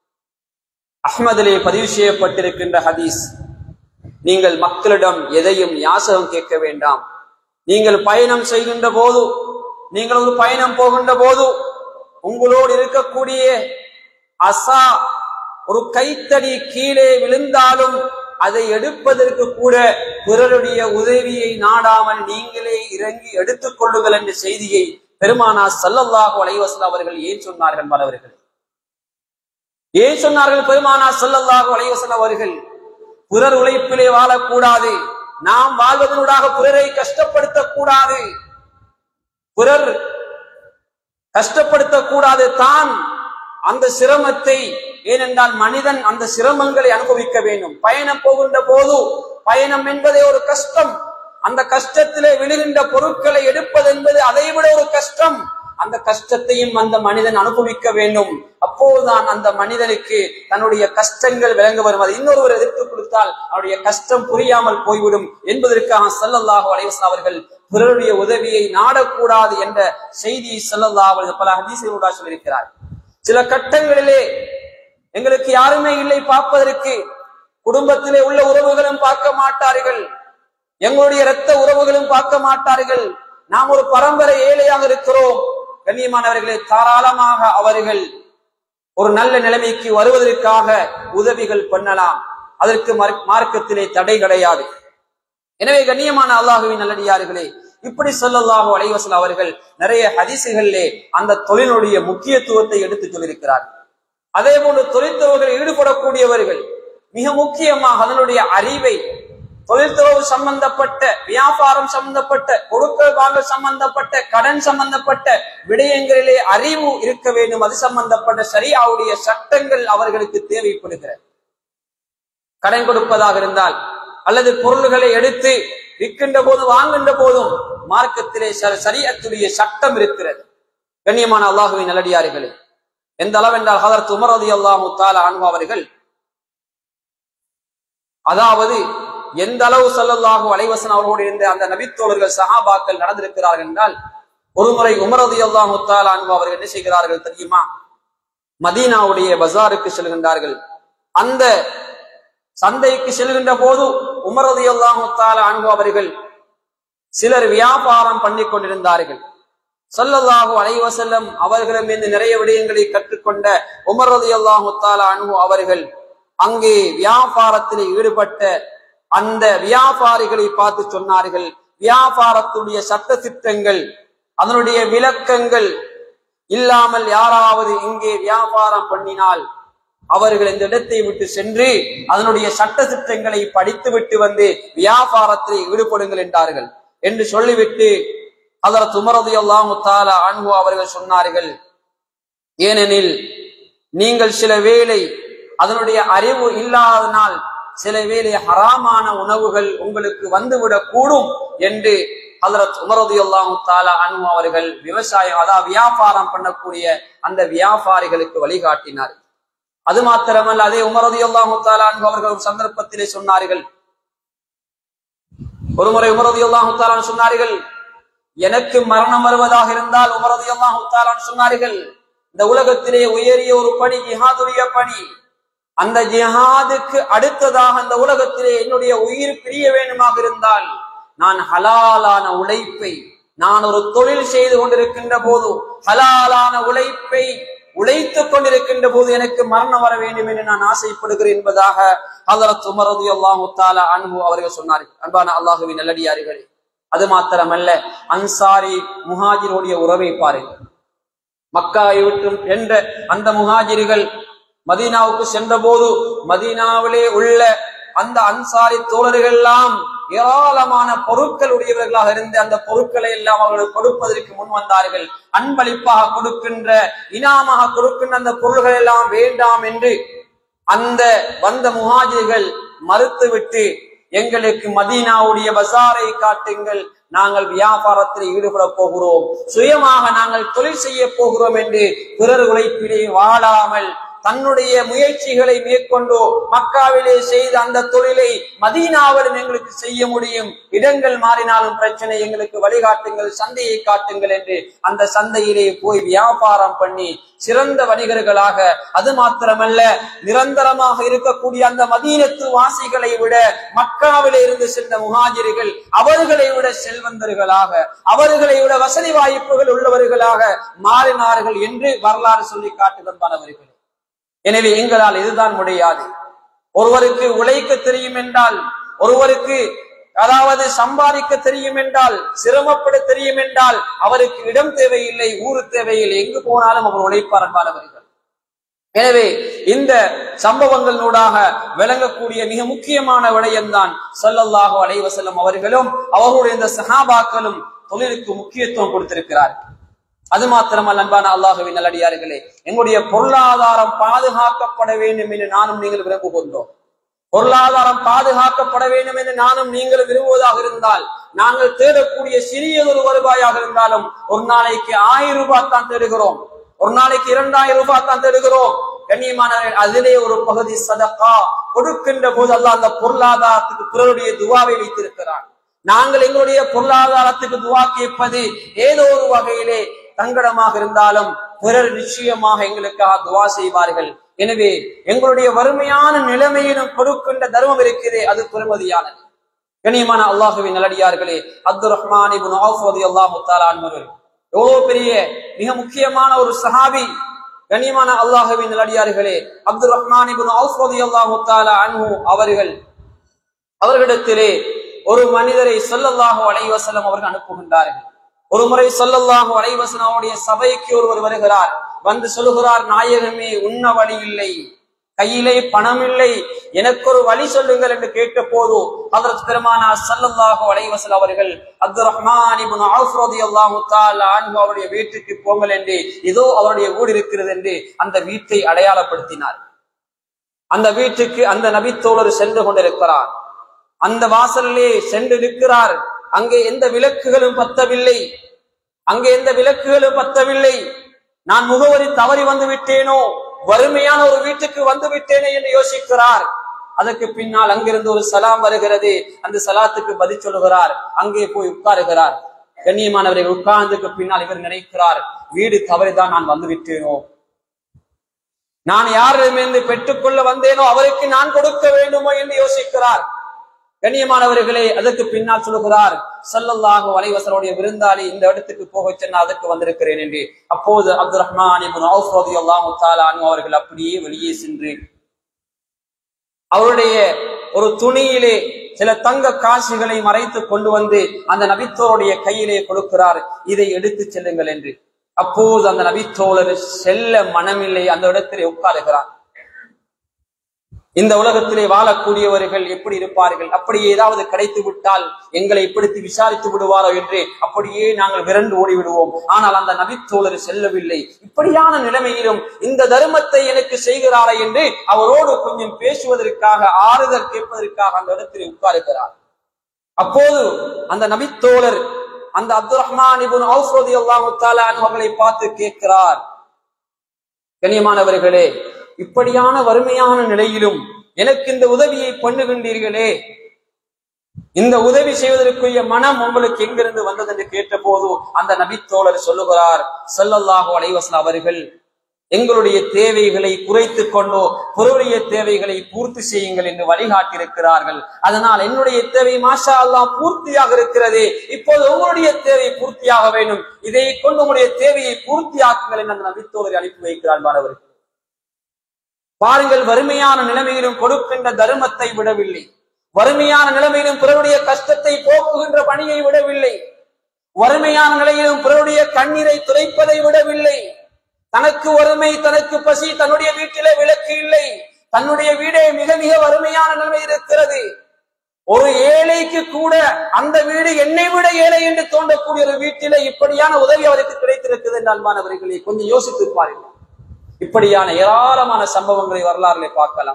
அஹ்மதிலே பதிவு செய்யப்பட்டிருக்கின்ற ஹதீஸ் நீங்கள் மக்களிடம் எதையும் யாசகம் கேட்க வேண்டாம் நீங்கள் பயணம் செய்கின்ற போது நீங்கள் ஒரு பயணம் போகின்ற போது உங்களோடு இருக்கக்கூடிய அசா ஒரு கைத்தடி கீழே விழுந்தாலும் அதை எடுப்பதற்கு கூட பிறருடைய உதவியை நாடாமல் நீங்களே இறங்கி எடுத்துக் கொள்ளுங்கள் என்ற செய்தியை பெருமானா சல்லல்லாஹு அலைவசல் அவர்கள் ஏன் சொன்னார்கள் பலவர்கள் ஏன் சொன்னார்கள் பெருமானா சல்லல்லாஹு அலைவசல் அவர்கள் பிறர் உழைப்பிலே வாழக்கூடாது நாம் வாழ்வதனூடாக பிறரை கஷ்டப்படுத்தக் கூடாது பிறர் கஷ்டப்படுத்தக் கூடாது தான் அந்த சிரமத்தை ஏனென்றால் மனிதன் அந்த சிரமங்களை அனுபவிக்க வேண்டும் பயணம் போகின்ற போது பயணம் என்பதே ஒரு கஷ்டம் அந்த கஷ்டத்திலே விழுகின்ற பொருட்களை எடுப்பது என்பது அதை விட ஒரு கஷ்டம் அந்த கஷ்டத்தையும் அந்த மனிதன் அனுபவிக்க வேண்டும் அப்போதுதான் அந்த மனிதனுக்கு தன்னுடைய கஷ்டங்கள் விளங்க வரும் அது இன்னொருவர் எதிர்த்து கொடுத்தால் அவருடைய கஷ்டம் புரியாமல் போய்விடும் என்பதற்காக சல்லல்லாஹு அலைவசன் அவர்கள் பிறருடைய உதவியை நாடக்கூடாது என்ற செய்தியை சல்லல்லாஹு பல ஹதீசுகளோட சொல்லியிருக்கிறார் சில கட்டங்களிலே எங்களுக்கு யாருமே இல்லை பார்ப்பதற்கு குடும்பத்திலே உள்ள உறவுகளும் பார்க்க மாட்டார்கள் எங்களுடைய இரத்த உறவுகளும் பார்க்க மாட்டார்கள் நாம் ஒரு பரம்பரை ஏழையாக இருக்கிறோம் கண்ணியமானவர்களே தாராளமாக அவர்கள் ஒரு நல்ல நிலைமைக்கு வருவதற்காக உதவிகள் பண்ணலாம் அதற்கு மார்க்கத்திலே தடை கிடையாது எனவே கண்ணியமான அல்லாஹுவின் நல்லடியார்களே இப்படி சொல்லல்லாஹு அலைவசல் அவர்கள் நிறைய ஹதிசுகளிலே அந்த தொழிலுடைய முக்கியத்துவத்தை எடுத்து சொல்லியிருக்கிறார் அதே போன்று தொழில்துறவுகளில் ஈடுபடக்கூடியவர்கள் மிக முக்கியமாக அதனுடைய அறிவை தொழில்துறவு சம்பந்தப்பட்ட வியாபாரம் சம்பந்தப்பட்ட கொடுக்கல் வாங்கல் சம்பந்தப்பட்ட கடன் சம்பந்தப்பட்ட விடயங்களிலே அறிவு இருக்க வேண்டும் அது சம்பந்தப்பட்ட சரியாவுடைய சட்டங்கள் அவர்களுக்கு தேவைப்படுகிறது கடன் கொடுப்பதாக இருந்தால் அல்லது பொருள்களை எடுத்து விற்கின்ற போது வாங்குகின்ற போதும் மார்க்கத்திலே சரியத்துடைய சட்டம் இருக்கிறது கண்ணியமான அல்லாஹுவின் நல்லடியார்களே எந்த அளவென்றால் ஹதரத் உமரது அல்லாஹு தாலா அன்பு அவர்கள் அதாவது எந்த அளவு சொல்லல்லாஹு அலைவசன் அவர்களோடு இருந்த அந்த நபித்தோழர்கள் சஹாபாக்கள் நடந்திருக்கிறார்கள் என்றால் ஒருமுறை உமரது அல்லாஹு தாலா அன்பு அவர்கள் என்ன செய்கிறார்கள் தெரியுமா மதீனாவுடைய பஜாருக்கு செல்கின்றார்கள் அந்த சந்தைக்கு செல்கின்ற போது உமரது அல்லாஹு தாலா அன்பு அவர்கள் சிலர் வியாபாரம் பண்ணி கொண்டிருந்தார்கள் சொல்லல்லாஹு அலைவசல்லம் அவர்களிடமிருந்து நிறைய விடயங்களை கற்றுக்கொண்ட உமரது அல்லாஹு தாலா அன்பு அவர்கள் அங்கே வியாபாரத்தில் ஈடுபட்ட அந்த வியாபாரிகளை பார்த்து சொன்னார்கள் வியாபாரத்துடைய சட்ட திட்டங்கள் அதனுடைய விளக்கங்கள் இல்லாமல் யாராவது இங்கே வியாபாரம் பண்ணினால் அவர்கள் இந்த இடத்தை விட்டு சென்று அதனுடைய சட்ட திட்டங்களை படித்து விட்டு வந்து வியாபாரத்தில் ஈடுபடுங்கள் என்றார்கள் என்று சொல்லிவிட்டு அதர் துமரது அல்லாஹு தாலா அன்பு அவர்கள் சொன்னார்கள் ஏனெனில் நீங்கள் சில வேளை அதனுடைய அறிவு இல்லாதனால் சில வேளை ஹராமான உணவுகள் உங்களுக்கு வந்துவிடக் கூடும் என்று ஹதரத் உமரது அல்லாஹு தாலா அன்பு அவர்கள் விவசாயம் அதாவது வியாபாரம் பண்ணக்கூடிய அந்த வியாபாரிகளுக்கு வழிகாட்டினார் அது மாத்திரமல்ல அதே உமரது அல்லாஹு தாலா அன்பு அவர்கள் ஒரு சந்தர்ப்பத்திலே சொன்னார்கள் ஒருமுறை உமரது அல்லாஹு தாலான் சொன்னார்கள் எனக்கு மரணம் வருவதாக இருந்தால் உமரது அல்லாஹு தாலான் சொன்னார்கள் இந்த உலகத்திலே உயரிய ஒரு பணி ஜிஹாதுடைய பணி அந்த ஜிஹாதுக்கு அடுத்ததாக அந்த உலகத்திலே என்னுடைய உயிர் பிரிய வேண்டுமாக இருந்தால் நான் ஹலாலான உழைப்பை நான் ஒரு தொழில் செய்து கொண்டிருக்கின்ற போது ஹலாலான உழைப்பை உழைத்துக் கொண்டிருக்கின்ற போது எனக்கு மரணம் வர வேண்டும் என்று நான் ஆசைப்படுகிறேன் என்பதாக ஹலரத் உமரது அல்லாஹு தாலா அன்பு அவர்கள் சொன்னார்கள் அன்பான அல்லாஹுவின் நல்லடியார்களே அது மாத்திரமல்ல அன்சாரி முஹாஜிரோடைய உறவை பாருங்கள் மக்காவை விட்டும் என்ற அந்த முஹாஜிர்கள் மதீனாவுக்கு சென்ற போது மதீனாவிலே உள்ள அந்த அன்சாரி தோழர்கள் எல்லாம் ஏராளமான பொருட்கள் உடையவர்களாக இருந்து அந்த பொருட்களை எல்லாம் அவர்கள் கொடுப்பதற்கு முன் வந்தார்கள் அன்பளிப்பாக கொடுக்கின்ற இனாமாக கொடுக்கின்ற அந்த பொருள்கள் எல்லாம் வேண்டாம் என்று அந்த வந்த முஹாஜிர்கள் மறுத்துவிட்டு எங்களுக்கு மதீனாவுடைய பசாரை காட்டுங்கள் நாங்கள் வியாபாரத்தில் ஈடுபட போகிறோம் சுயமாக நாங்கள் தொழில் செய்ய போகிறோம் என்று பிறர் உழைப்பிலே வாழாமல் தன்னுடைய முயற்சிகளை மேற்கொண்டு மக்காவிலே செய்த அந்த தொழிலை மதீனாவிலும் எங்களுக்கு செய்ய முடியும் இடங்கள் மாறினாலும் பிரச்சனை எங்களுக்கு வழிகாட்டுங்கள் சந்தையை காட்டுங்கள் என்று அந்த சந்தையிலே போய் வியாபாரம் பண்ணி சிறந்த வணிகர்களாக அது மாத்திரமல்ல நிரந்தரமாக இருக்கக்கூடிய அந்த மதீனத்து வாசிகளை விட மக்காவிலே இருந்து சென்ற முஹாஜிர்கள் அவர்களை விட செல்வந்தர்களாக அவர்களை விட வசதி வாய்ப்புகள் உள்ளவர்களாக மாறினார்கள் என்று வரலாறு சொல்லி காட்டுதம்பானவர்கள் எனவே எங்களால் இதுதான் முடியாது ஒருவருக்கு உழைக்க தெரியும் என்றால் ஒருவருக்கு அதாவது சம்பாதிக்க தெரியும் என்றால் சிரமப்பட தெரியும் என்றால் அவருக்கு இடம் தேவையில்லை ஊரு தேவையில்லை எங்கு போனாலும் அவர் உழைப்பார் என்பானவர்கள் எனவே இந்த சம்பவங்களூடாக விளங்கக்கூடிய மிக முக்கியமான விடயம்தான் சொல்லல்லாஹு அலைவசல்லம் அவர்களும் அவர்களுடைய இந்த சஹாபாக்களும் தொழிலுக்கு முக்கியத்துவம் கொடுத்திருக்கிறார்கள் அது மாத்திரமல்ல அன்பான அல்லாஹுவின் நல்லடியார்களே எங்களுடைய பொருளாதாரம் பாதுகாக்கப்பட வேண்டும் என்று நானும் நீங்கள் விரும்புகின்றோம் பொருளாதாரம் பாதுகாக்கப்பட வேண்டும் என்று நானும் நீங்கள் விரும்புவதாக இருந்தால் நாங்கள் தேடக்கூடிய சிறியதொரு வருவாயாக இருந்தாலும் ஒரு நாளைக்கு ஆயிரம் ரூபாய் தான் தேடுகிறோம் ஒரு நாளைக்கு இரண்டாயிரம் ரூபாய் தான் தேடுகிறோம் கண்ணியமானவர்கள் அதிலே ஒரு பகுதி சதக்கா கொடுக்கின்ற போது அல்லாஹ் அந்த பொருளாதாரத்துக்கு பிறருடைய துவாவை வைத்திருக்கிறார் நாங்கள் எங்களுடைய பொருளாதாரத்துக்கு துவா கேட்பது ஏதோ ஒரு வகையிலே சங்கடமாக இருந்தாலும் பிறர் நிச்சயமாக எங்களுக்காக துவா செய்வார்கள் எனவே எங்களுடைய வறுமையான நிலைமையிலும் கொடுக்கின்ற தர்மம் இருக்கிறதே அது பெருமதியானது கண்ணியமான அல்லாஹுவின் நல்லடியார்களே அப்துல் ரஹ்மான் இப்னு அவுஃப் ரலியல்லாஹு தஆலா அன்ஹு எவ்வளவு பெரிய மிக முக்கியமான ஒரு சஹாபி கண்ணியமான அல்லாஹுவின் நல்லடியார்களே அப்துல் ரஹ்மான் இப்னு அவுஃப் ரலியல்லாஹு தஆலா அன்ஹு அவர்கள் அவர்களிடத்திலே ஒரு மனிதரை சொல்லல்லாஹு அலைஹி வஸல்லம் அவர்கள் அனுப்புகின்றார்கள் ஒரு முறை சொல்லல்லாஹு அலைஹி வஸல்லம் அவருடைய சபைக்கு ஒருவர் வருகிறார் வந்து சொல்லுகிறார் நாயகமே உண்ண வழி இல்லை கையிலே பணம் இல்லை எனக்கு ஒரு வழி சொல்லுங்கள் என்று கேட்ட போது ஹதரத் பெருமானா ஸல்லல்லாஹு அலைஹி வஸல்லம் அவர்கள் அப்துல் ரஹ்மான் இப்னு அவுஃப் ரலியல்லாஹு தஆலா அன்ஹு அவருடைய வீட்டுக்கு போங்கள் என்று இதோ அவருடைய வீடு இருக்கிறது என்று அந்த வீட்டை அடையாளப்படுத்தினார் அந்த வீட்டுக்கு அந்த நபித்தோழர் சென்று கொண்டிருக்கிறார் அந்த வாசலிலே சென்று நிற்கிறார் அங்கே எந்த விளக்குகளும் பத்தவில்லை அங்கே எந்த விளக்குகளும் பத்தவில்லை நான் முகவரி தவறி வந்து விட்டேனோ வறுமையான ஒரு வீட்டுக்கு வந்து விட்டேனே என்று யோசிக்கிறார் அதற்கு பின்னால் அங்கிருந்து ஒரு சலாம் வருகிறது அந்த சலாத்துக்கு பதில் சொல்லுகிறார் அங்கே போய் உட்காருகிறார் கண்ணியமானவர்கள் உட்கார்ந்ததுக்கு பின்னால் இவர் நினைக்கிறார் வீடு தவறிதான் நான் வந்து விட்டேனோ நான் யாரிடமிருந்து பெற்றுக்கொள்ள வந்தேனோ அவருக்கு நான் கொடுக்க வேண்டுமோ என்று யோசிக்கிறார் கண்ணியமானவர்களே அதற்கு பின்னால் சொல்லுகிறார் சல்லல்லாஹு அலைவசருடைய விருந்தாளி இந்த இடத்துக்கு போக சென்ன அதற்கு வந்திருக்கிறேன் என்று அப்போது அப்துல் ரஹ்மான் இப்னு அவுஃப் ரலியல்லாஹு தஆலா அன்ஹு அவர்கள் அப்படியே வெளியே சென்று அவருடைய ஒரு துணியிலே சில தங்க காசுகளை மறைத்து கொண்டு வந்து அந்த நபித்தோருடைய கையிலே கொடுக்கிறார் இதை எடுத்து செல்லுங்கள் என்று அப்போது அந்த நபித்தோழர் செல்ல மனமில்லை அந்த இடத்திலே உட்காருகிறார் இந்த உலகத்திலே வாழக்கூடியவர்கள் எப்படி இருப்பார்கள் அப்படி ஏதாவது கிடைத்து விட்டால் எங்களை இப்படித்து விசாரித்து விடுவாரோ என்று அப்படியே நாங்கள் விரண்டு ஓடி விடுவோம் ஆனால் அந்த நபித்தோழர் செல்லவில்லை இப்படியான நிலைமையிலும் இந்த தர்மத்தை எனக்கு செய்கிறாரா என்று அவரோடு கொஞ்சம் பேசுவதற்காக ஆறுதல் கேட்பதற்காக அந்த இடத்திலே உட்காருகிறார் அப்போது அந்த நபித்தோழர் அந்த அப்துல் ரஹ்மான் இபுன் அவுஃப் ரலியல்லாஹு தஆலா அவர்களை பார்த்து கேட்கிறார் கண்ணியமானவர்களே இப்படியான வறுமையான நிலையிலும் எனக்கு இந்த உதவியை பண்ணுகின்றீர்களே இந்த உதவி செய்வதற்குரிய மனம் உங்களுக்கு எங்கிருந்து வந்தது என்று கேட்ட போது அந்த நபித்தோழர் சொல்லுகிறார் ஸல்லல்லாஹு அலைஹி வஸல்லம் அவர்கள் எங்களுடைய தேவைகளை குறைத்துக் கொண்டோ பொருளுடைய தேவைகளை பூர்த்தி செய்யுங்கள் என்று வழிகாட்டியிருக்கிறார்கள் அதனால் என்னுடைய தேவை மாஷா அல்லாஹ் பூர்த்தியாக இருக்கிறது இப்போது உங்களுடைய தேவை பூர்த்தியாக வேண்டும் இதை கொண்டு உங்களுடைய தேவையை பூர்த்தியாக்குங்கள் என்று அந்த நபித்தோழரை அனுப்பி வைக்கிறார் மாணவர்கள் பாருங்கள் வறுமையான நிலைமையிலும் கொடுக்கின்ற தர்மத்தை விடவில்லை வறுமையான நிலைமையிலும் பிறருடைய கஷ்டத்தை போக்குகின்ற பணியை விடவில்லை வறுமையான நிலையிலும் பிறருடைய கண்ணீரை துடைப்பதை விடவில்லை தனக்கு வறுமை தனக்கு பசி தன்னுடைய வீட்டிலே விளக்கு இல்லை தன்னுடைய வீடே மிக மிக வறுமையான நிலைமை இருக்கிறது ஒரு ஏழைக்கு கூட அந்த வீடு என்னை விட ஏழை என்று தோன்றக்கூடிய ஒரு வீட்டிலே இப்படியான உதவி அவருக்கு கிடைத்திருக்குது என்று அன்பானவர்களே கொஞ்சம் யோசித்து பாருங்கள் இப்படியான ஏராளமான சம்பவங்களை வரலாறுகளை பார்க்கலாம்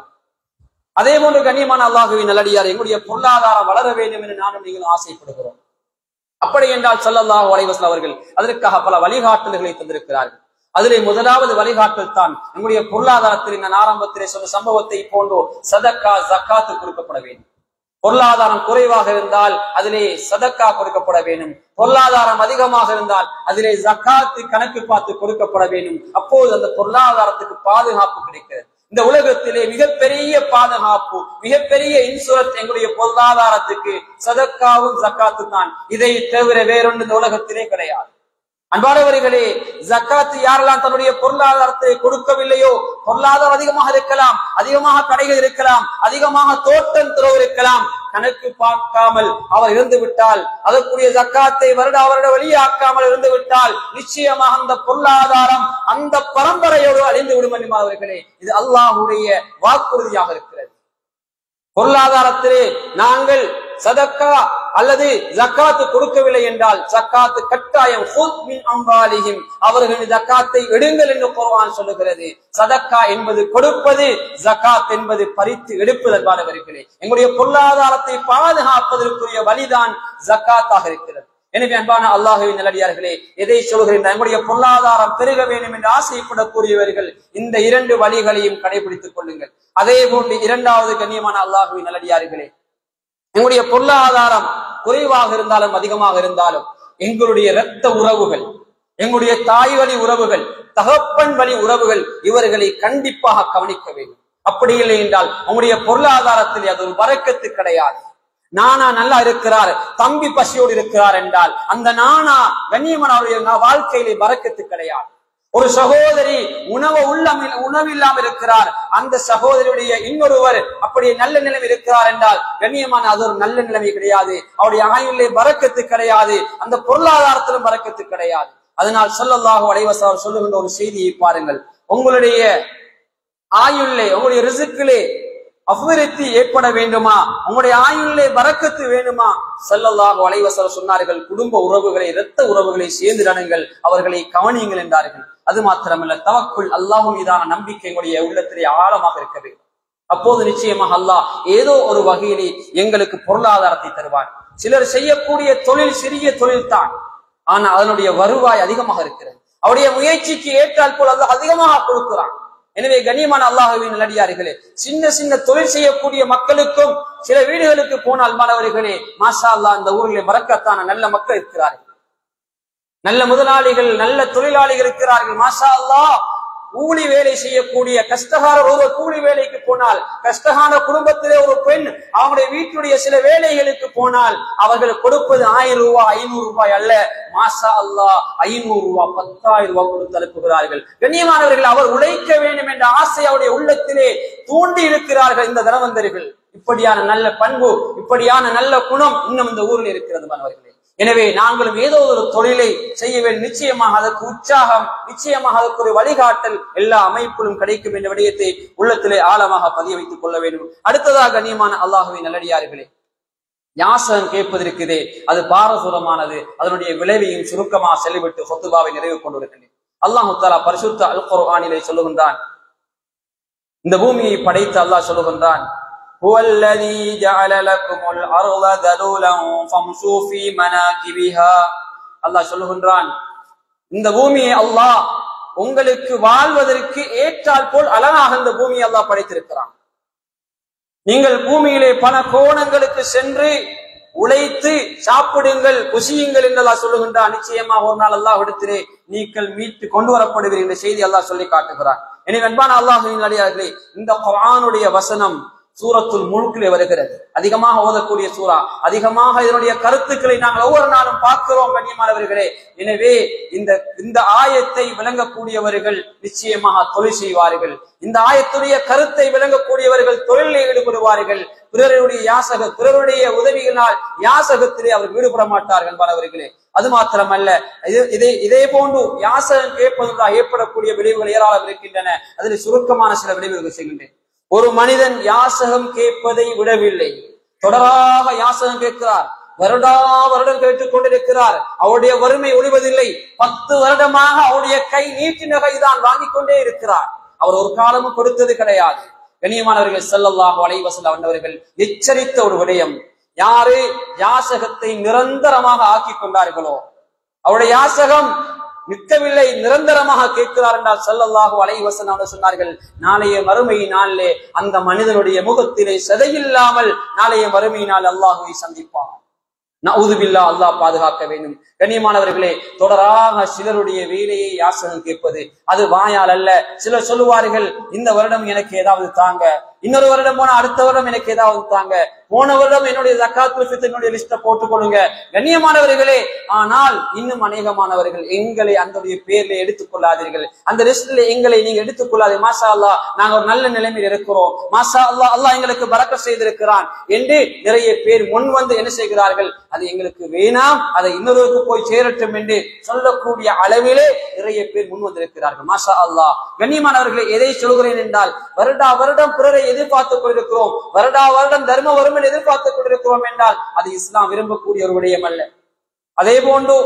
அதே போன்று கண்ணியமான அல்லாஹுவின் நல்லடியார் எங்களுடைய பொருளாதாரம் வளர வேண்டும் என்று நானும் நீங்களும் ஆசைப்படுகிறோம் அப்படி என்றால் ஸல்லல்லாஹு அலைஹி வஸல்லம் அவர்கள் அதற்காக பல வழிகாட்டல்களை தந்திருக்கிறார்கள் அதிலே முதலாவது வழிகாட்டல் தான் நம்முடைய பொருளாதாரத்தில் நான் ஆரம்பத்திலே சொன்ன சம்பவத்தை போன்றோ சதக்கா ஜக்காத்து கொடுக்கப்பட வேண்டும் பொருளாதாரம் குறைவாக இருந்தால் அதிலே சதக்கா கொடுக்கப்பட வேண்டும் பொருளாதாரம் அதிகமாக இருந்தால் அதிலே ஜக்காத்து கணக்கு பார்த்து கொடுக்கப்பட வேண்டும் அப்போது அந்த பொருளாதாரத்துக்கு பாதுகாப்பு கிடைக்கிறது இந்த உலகத்திலே மிகப்பெரிய பாதுகாப்பு மிகப்பெரிய இன்சூரன்ஸ் எங்களுடைய பொருளாதாரத்துக்கு சதக்காவும் ஜக்காத்து தான் இதை தவிர வேறொன்று இந்த உலகத்திலே கிடையாது அன்பானவர்களே ஜக்காத்து யாரெல்லாம் தன்னுடைய பொருளாதாரத்தை கொடுக்கவில்லையோ பொருளாதாரம் அதிகமாக இருக்கலாம் அதிகமாக கடைகள் இருக்கலாம் அதிகமாக தோட்டம் துறவு இருக்கலாம் கணக்கு பார்க்காமல் அவர் இருந்து விட்டால் அதற்குரிய ஜக்காத்தை வருட அவருடைய வெளியாக்காமல் இருந்து விட்டால் நிச்சயமாக அந்த பொருளாதாரம் அந்த பரம்பரையோடு அழிந்து விடும் என்பவர்களே இது அல்லாஹுடைய வாக்குறுதியாக இருக்கிறது பொருளாதாரத்திலே நாங்கள் சதக்கா அல்லது ஜக்காத்து கொடுக்கவில்லை என்றால் ஜக்காத்து கட்டாயம் ஹுத் மின் அம்வாலிஹிம் அவர்களின் ஜக்காத்தை எடுங்கள் என்று குர்ஆன் சொல்லுகிறது சதக்கா என்பது கொடுப்பது ஜக்காத் என்பது பறித்து எடுப்பது என்பானவர்களே எங்களுடைய பொருளாதாரத்தை பாதுகாப்பதற்குரிய வழிதான் ஜக்காத்தாக இருக்கிறது எனவே அன்பான அல்லாஹுவின் நல்லடியார்களே எதை சொல்கிறேன் நம்முடைய பொருளாதாரம் பெருக வேண்டும் என்று ஆசைப்படக்கூடியவர்கள் இந்த இரண்டு வழிகளையும் கடைபிடித்துக் கொள்ளுங்கள் அதே போன்று இரண்டாவது கண்ணியமான அல்லாஹுவின் நல்லடியார்களே எங்களுடைய பொருளாதாரம் குறைவாக இருந்தாலும் அதிகமாக இருந்தாலும் எங்களுடைய இரத்த உறவுகள் எங்களுடைய தாய் வழி உறவுகள் தகப்பன் வழி உறவுகள் இவர்களை கண்டிப்பாக கவனிக்க வேண்டும் அப்படி இல்லை என்றால் உங்களுடைய பொருளாதாரத்தில் அது ஒரு வரக்கத்து கிடையாது நானா நல்லா இருக்கிறார் தம்பி பசியோடு இருக்கிறார் என்றால் அந்த நானா கண்ணியமன் அவருடைய வாழ்க்கையிலே வரக்கத்து கிடையாது ஒரு சகோதரி உணவு உள்ளம் உணவில்லாமல் இருக்கிறார் அந்த சகோதரியுடைய இன்னொருவர் அப்படியே நல்ல நிலைமை இருக்கிறார் என்றால் கண்ணியமான அது ஒரு நல்ல நிலைமை கிடையாது அவருடைய ஆயுளிலே வரக்கத்து கிடையாது அந்த பொருளாதாரத்திலும் வரக்கத்து கிடையாது அதனால் சொல்லல்லாக அடைவசார் சொல்லுகின்ற ஒரு செய்தியை பாருங்கள் உங்களுடைய ஆயுள்ளே உங்களுடைய ரிசுக்கிலே அபிவிருத்தி ஏற்பட வேண்டுமா உங்களுடைய ஆயுளிலே வரக்கத்து வேண்டுமா செல்லல்லாக வலைவசர சொன்னார்கள் குடும்ப உறவுகளை இரத்த உறவுகளை சேர்ந்திடனுங்கள் அவர்களை கவனியுங்கள் என்றார்கள் அது மாத்திரமல்ல தவக்குள் அல்லாஹு மீதான நம்பிக்கை எங்களுடைய உள்ளத்திலே ஆழமாக இருக்க வேண்டும் அப்போது நிச்சயமாக அல்லாஹ் ஏதோ ஒரு வகையிலே எங்களுக்கு பொருளாதாரத்தை தருவார் சிலர் செய்யக்கூடிய தொழில் சிறிய தொழில் தான் ஆனா அதனுடைய வருவாய் அதிகமாக இருக்கிறது அவருடைய முயற்சிக்கு ஏற்றால் போல் அல்லாஹ் அதிகமாக கொடுக்கிறான் எனவே கண்ணியமான அல்லாஹுவின் நல்லடியார்களே சின்ன சின்ன தொழில் செய்யக்கூடிய மக்களுக்கும் சில வீடுகளுக்கு போனால் மாணவர்களே மாஷா அல்லா இந்த ஊரில் மறக்கத்தான நல்ல மக்கள் இருக்கிறார்கள் நல்ல முதலாளிகள் நல்ல தொழிலாளிகள் இருக்கிறார்கள் மாஷா அல்லா கூலி வேலை செய்யக்கூடிய கஷ்டகார ஒரு கூலி வேலைக்கு போனால் கஷ்டகார குடும்பத்திலே ஒரு பெண் அவங்களுடைய வீட்டுடைய சில வேலைகளுக்கு போனால் அவர்கள் கொடுப்பது ஆயிரம் ரூபாய் ஐநூறு ரூபாய் அல்ல மாசா அல்லா ஐநூறு ரூபாய் பத்தாயிரம் ரூபாய் கொடுத்து அனுப்புகிறார்கள் கண்ணியமானவர்கள் அவர் உழைக்க வேண்டும் என்ற ஆசை அவருடைய உள்ளத்திலே தூண்டி இருக்கிறார்கள் இந்த தனவந்தர்கள் இப்படியான நல்ல பண்பு இப்படியான நல்ல குணம் இன்னும் இந்த ஊரில் இருக்கிறது மாணவர்களே எனவே நாங்களும் ஏதோ ஒரு தொழிலை செய்ய வேண்டும் நிச்சயமாக அதற்கு உற்சாகம் நிச்சயமாக அதற்கு ஒரு வழிகாட்டல் எல்லா அமைப்பிலும் கிடைக்கும் என்ற விடயத்தை உள்ளத்திலே ஆழமாக பதிய வைத்துக் கொள்ள வேண்டும் அடுத்ததாக கண்ணியமான அல்லாஹுவின் நல்லடியார்களே யாசகம் கேட்பதற்குதே அது பாரசூரமானது அதனுடைய விளைவையும் சுருக்கமாக செல்லிவிட்டு சொத்துபாவை நிறைவு கொண்டிருக்கின்றேன் அல்லாஹு தாலா பரிசுத்த அல் குர்ஆனிலே சொல்லுகின்றான் இந்த பூமியை படைத்து அல்லாஹ் சொல்லுகின்றான் هو الذي جعل لكم الأرض ذلولا فامشوا في مناكبها அல்லாஹ் சொல்லுகின்றான் இந்த பூமியை அல்லாஹ் உங்களுக்கு வாழ்வதற்கு ஏற்றால் போல் அழகாக இந்த பூமியை அல்லாஹ் படைத்திருக்கிறான் நீங்கள் பூமியிலே பல கோணங்களுக்கு சென்று உழைத்து சாப்பிடுங்கள் குசியுங்கள் என்று அல்லாஹ் சொல்லுகின்றான் நிச்சயமா ஒரு நாள் அல்லாஹ் இடத்திலே நீங்கள் மீட்டு கொண்டு வரப்படுவீர்கள் என்ற செய்தி அல்லாஹ் சொல்லி காட்டுகிறான் எனவே அன்பான அல்லாஹின் அடியார்களே இந்த குரானுடைய வசனம் சூரத்துல் முழுக்கிலே வருகிறது அதிகமாக ஓதக்கூடிய சூறா அதிகமாக இதனுடைய கருத்துக்களை நாங்கள் ஒவ்வொரு நாளும் பார்க்கிறோம் கண்ணியமானவர்களே எனவே இந்த இந்த ஆயத்தை விளங்கக்கூடியவர்கள் நிச்சயமாக தொழில் செய்வார்கள் இந்த ஆயத்துடைய கருத்தை விளங்கக்கூடியவர்கள் தொழிலில் ஈடுபடுவார்கள் பிறருடைய யாசக பிறருடைய உதவியினால் யாசகத்திலே அவர்கள் ஈடுபட மாட்டார்கள் என்பவர்களே அது மாத்திரமல்ல இது- இதே இதே போன்று யாசகம் கேட்பதற்காக ஏற்படக்கூடிய விளைவுகள் ஏராளம் இருக்கின்றன அதில் சுருக்கமான சில விளைவுகள் செய்கின்றேன் ஒரு மனிதன் யாசகம் கேட்பதை விடவில்லை தொடராக யாசகம் கேட்கிறார் வருடா வருடம் கேட்டுக் கொண்டிருக்கிறார் அவருடைய வறுமை ஒழிவதில்லை பத்து வருடமாக அவருடைய கை நீட்டின கைதான் வாங்கிக் கொண்டே இருக்கிறார் அவர் ஒரு காலமும் கொடுத்தது கிடையாது கண்ணியமானவர்கள் ஸல்லல்லாஹு அலைஹி வஸல்லம் அவர்கள் எச்சரித்த ஒரு விடயம் யாரு யாசகத்தை நிரந்தரமாக ஆக்கிக் கொண்டார்களோ அவருடைய யாசகம் நிற்கவில்லை நிரந்தரமாக கேட்கிறார் என்றால் ஸல்லல்லாஹு அலைஹி வஸல்லம் அவர்கள் சொன்னார்கள் நாளைய மறுமை நாளிலே அந்த மனிதனுடைய முகத்திலே சதையில்லாமல் நாளைய மறுமை நாள் அல்லாஹுவை சந்திப்பான் நவுதுபில்லா அல்லாஹ் பாதுகாக்க வேண்டும் கண்ணியமானவர்களே தொடராக சிலருடைய வேலையை யாசகம் கேட்பது அது வாயால் அல்ல சிலர் சொல்லுவார்கள் இந்த வருடம் எனக்கு ஏதாவது தாங்க இன்னொரு வருடம் போனா அடுத்த வருடம் எனக்கு ஏதாவது தாங்க போன வருடம் என்னுடைய ஜக்காத்துல் ஃபித்ருடைய லிஸ்ட போட்டுக் கொடுங்க கண்ணியமானவர்களே ஆனால் இன்னும் அநேகமானவர்கள் எங்களை அந்த பேர்ல எடுத்துக் கொள்ளாதீர்கள் அந்த லிஸ்ட்ல எங்களை நீங்க எடுத்துக் கொள்ளாதீங்க மாஷா அல்லாஹ் நாங்க ஒரு நல்ல நிலைமையில் இருக்கிறோம் மாஷா அல்லாஹ் அல்லாஹ் எங்களுக்கு பறக்க செய்திருக்கிறான் என்று நிறைய பேர் முன் வந்து என்ன செய்கிறார்கள் அது எங்களுக்கு வேணாம் அதை இன்னொருவருக்கு போய் சேரட்டும் என்று சொல்லக்கூடிய அளவிலே நிறைய பேர் முன் வந்திருக்கிறார்கள் மாஷா அல்லாஹ் கண்ணியமானவர்களை எதை சொல்கிறேன் என்றால் வருடா வருடம் பிறரை எதிர்பார்த்துக் கொண்டிருக்கிறோம் வருடா வருடம் தர்ம வருமன் எதிர்பார்த்துக் கொண்டிருக்கிறோம் என்றால் அது இஸ்லாம் விரும்பக்கூடிய ஒரு விடயம் அல்ல அதே போன்று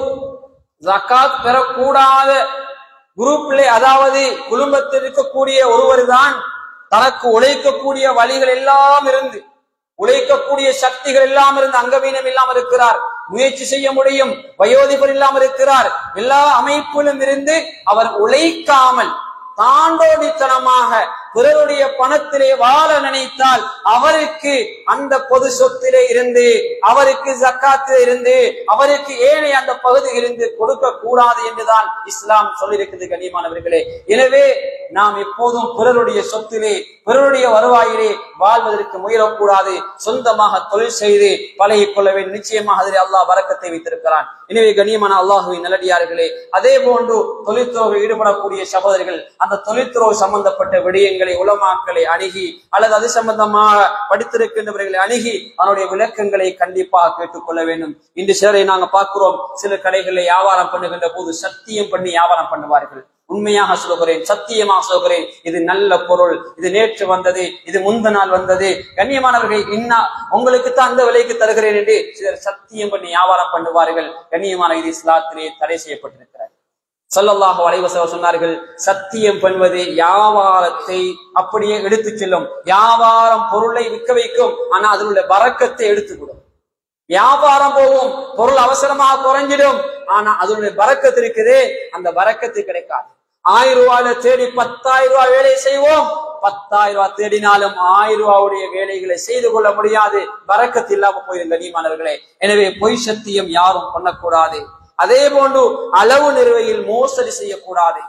ஜக்காத் பெறக்கூடாத குரூப்ல அதாவது குடும்பத்தில் இருக்கக்கூடிய ஒருவர் தான் தனக்கு உழைக்கக்கூடிய வழிகள் எல்லாம் இருந்து உழைக்கக்கூடிய சக்திகள் எல்லாம் இருந்து அங்கவீனம் இல்லாமல் இருக்கிறார் முயற்சி செய்ய முடியும் வயோதிபர் இல்லாமல் இருக்கிறார் எல்லா அமைப்பிலும் இருந்து அவர் உழைக்காமல் தாண்டோடித்தனமாக பிறருடைய பணத்திலே வாழ நினைத்தால் அவருக்கு அந்த பொது சொத்திலே இருந்து அவருக்கு ஜக்காத்திலே இருந்து அவருக்கு ஏழை அந்த பகுதியில் இருந்து கொடுக்க கூடாது என்றுதான் இஸ்லாம் சொல்லியிருக்கிறது கண்ணியமானவர்களே எனவே நாம் எப்போதும் பிறருடைய சொத்திலே பிறருடைய வருவாயிலே வாழ்வதற்கு முயலக்கூடாது சொந்தமாக தொழில் செய்து பழகிக் கொள்ள வேண்டும் நிச்சயமாக அதில் அல்லாஹ் வரக்கத்தை வைத்திருக்கிறான் எனவே கண்ணியமான அல்லாஹுவின் நல்லடியார்களே அதே போன்று தொழில்துறவில் ஈடுபடக்கூடிய சகோதரிகள் அந்த தொழில்துறவு சம்பந்தப்பட்ட விடயங்களை உலமாக்களை அணுகி அல்லது அது சம்பந்தமாக படித்திருக்கின்றவர்களை அணுகி அதனுடைய விளக்கங்களை கண்டிப்பாக கேட்டுக்கொள்ள வேண்டும் இன்று சிலரை நாங்க பார்க்கிறோம் சில கடைகளில் வியாபாரம் பண்ணுகின்ற போது சத்தியம் பண்ணி வியாபாரம் பண்ணுவார்கள் உண்மையாக சொல்கிறேன் சத்தியமாக சொல்கிறேன் இது நல்ல பொருள் இது நேற்று வந்தது இது முந்த நாள் வந்தது கண்ணியமானவர்கள் இன்னா உங்களுக்கு தான் அந்த விலைக்கு தருகிறேன் என்று சிலர் சத்தியம் பண்ணி வியாபாரம் பண்ணுவார்கள் கண்ணியமான இது இஸ்லாத்திலே தடை செய்யப்பட்டிருக்கிறார் ஸல்லல்லாஹு அலைஹி வஸல்லம் சொன்னார்கள் சத்தியம் பண்ணுவது வியாபாரத்தை அப்படியே எடுத்துச் செல்லும் வியாபாரம் பொருளை விற்க வைக்கும் ஆனா அதில் உள்ள வரக்கத்தை எடுத்துவிடும் வியாபாரம் போகும் பொருள் அவசரமாக குறைஞ்சிடும் ஆனா அதனுடைய வரக்கத்து இருக்குதே அந்த வரக்கத்து கிடைக்காது ஆயிரம் ரூபாயில தேடி பத்தாயிரம் ரூபாய் வேலை செய்வோம் பத்தாயிரம் ரூபாய் தேடினாலும் ஆயிரம் ரூபாவுடைய வேலைகளை செய்து கொள்ள முடியாது வரக்கத்து இல்லாம போயிருந்த நீமானவர்களே எனவே பொய் சத்தியம் யாரும் பண்ணக்கூடாது அதே போன்று அளவு நிறுவையில் மோசடி செய்யக்கூடாது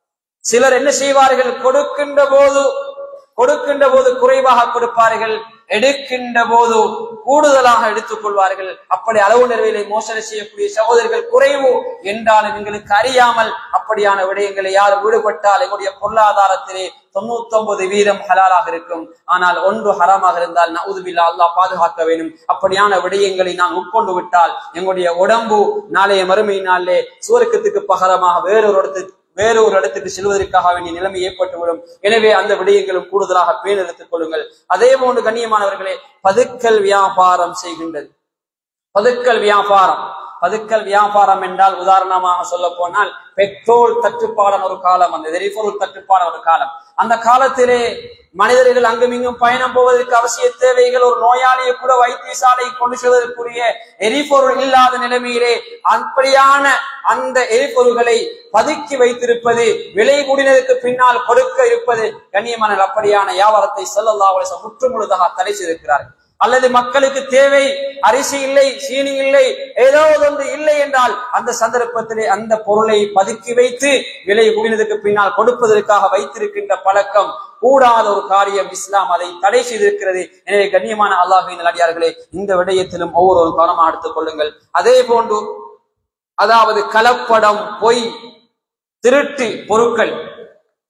சிலர் என்ன செய்வார்கள் கொடுக்கின்ற போது கொடுக்கின்ற போது குறைவாக கொடுப்பார்கள் எடுக்கின்ற போது கூடுதலாக எடுத்துக் கொள்வார்கள் அப்படி அளவு நிறுவையிலே மோசடி செய்யக்கூடிய சகோதரர்கள் குறைவு என்றாலும் எங்களுக்கு அறியாமல் அப்படியான விடயங்களை யார் ஈடுபட்டால் எங்களுடைய பொருளாதாரத்திலே தொண்ணூத்தி ஒன்பது வீதம் ஹலாலாக இருக்கும் ஆனால் ஒன்று ஹராமாக இருந்தால் நவுதுபில்லா அல்லாஹ் பாதுகாக்க வேண்டும் அப்படியான விடயங்களை நாம் உட்கொண்டு விட்டால் எங்களுடைய உடம்பு நாளைய மறுமை நாளிலே சுவர்க்கத்துக்கு பகரமாக வேறொரு இடத்துக்கு வேறொரு இடத்துக்கு செல்வதற்காக வேண்டிய நிலைமை ஏற்பட்டுவிடும் எனவே அந்த விடயங்களும் கூடுதலாக பேணெடுத்துக் கொள்ளுங்கள் அதே போன்று கண்ணியமானவர்களே பதுக்கல் வியாபாரம் செய்கின்றது பதுக்கல் வியாபாரம் பதுக்கல் வியாபாரம் என்றால் உதாரணமாக சொல்ல போனால் பெட்ரோல் தட்டுப்பாடான ஒரு காலம் அந்த எரிபொருள் தட்டுப்பாடான ஒரு காலம் அந்த காலத்திலே மனிதர்கள் அங்கும் இங்கும் பயணம் போவதற்கு அவசிய தேவைகள் ஒரு நோயாளியை கூட வைத்தியசாலை கொண்டு செல்வதற்குரிய எரிபொருள் இல்லாத நிலைமையிலே அப்படியான அந்த எரிபொருள்களை பதுக்கி வைத்திருப்பது விலை கூடினதுக்கு பின்னால் கொடுக்க இருப்பது கண்ணியமான அப்படியான வியாபாரத்தை செல்லல்லா முற்று முழுதாக தடை செய்திருக்கிறார்கள் அல்லது மக்களுக்கு தேவை அரிசி இல்லை சீனி இல்லை ஏதோ ஒன்று இல்லை என்றால் அந்த சந்தர்ப்பத்திலே அந்த பொருளை பதுக்கி வைத்து விலை கூடினதுக்கு பின்னால் கொடுப்பதற்காக வைத்திருக்கின்ற பழக்கம் கூடாத ஒரு காரியம் இஸ்லாம் அதை தடை செய்திருக்கிறது எனவே கண்ணியமான அல்லாஹின் நல்லடியார்களே இந்த விடயத்திலும் ஒவ்வொரு கவனமாக எடுத்துக் கொள்ளுங்கள் அதே போன்று அதாவது கலப்படம் பொய் திருட்டு பொருட்கள்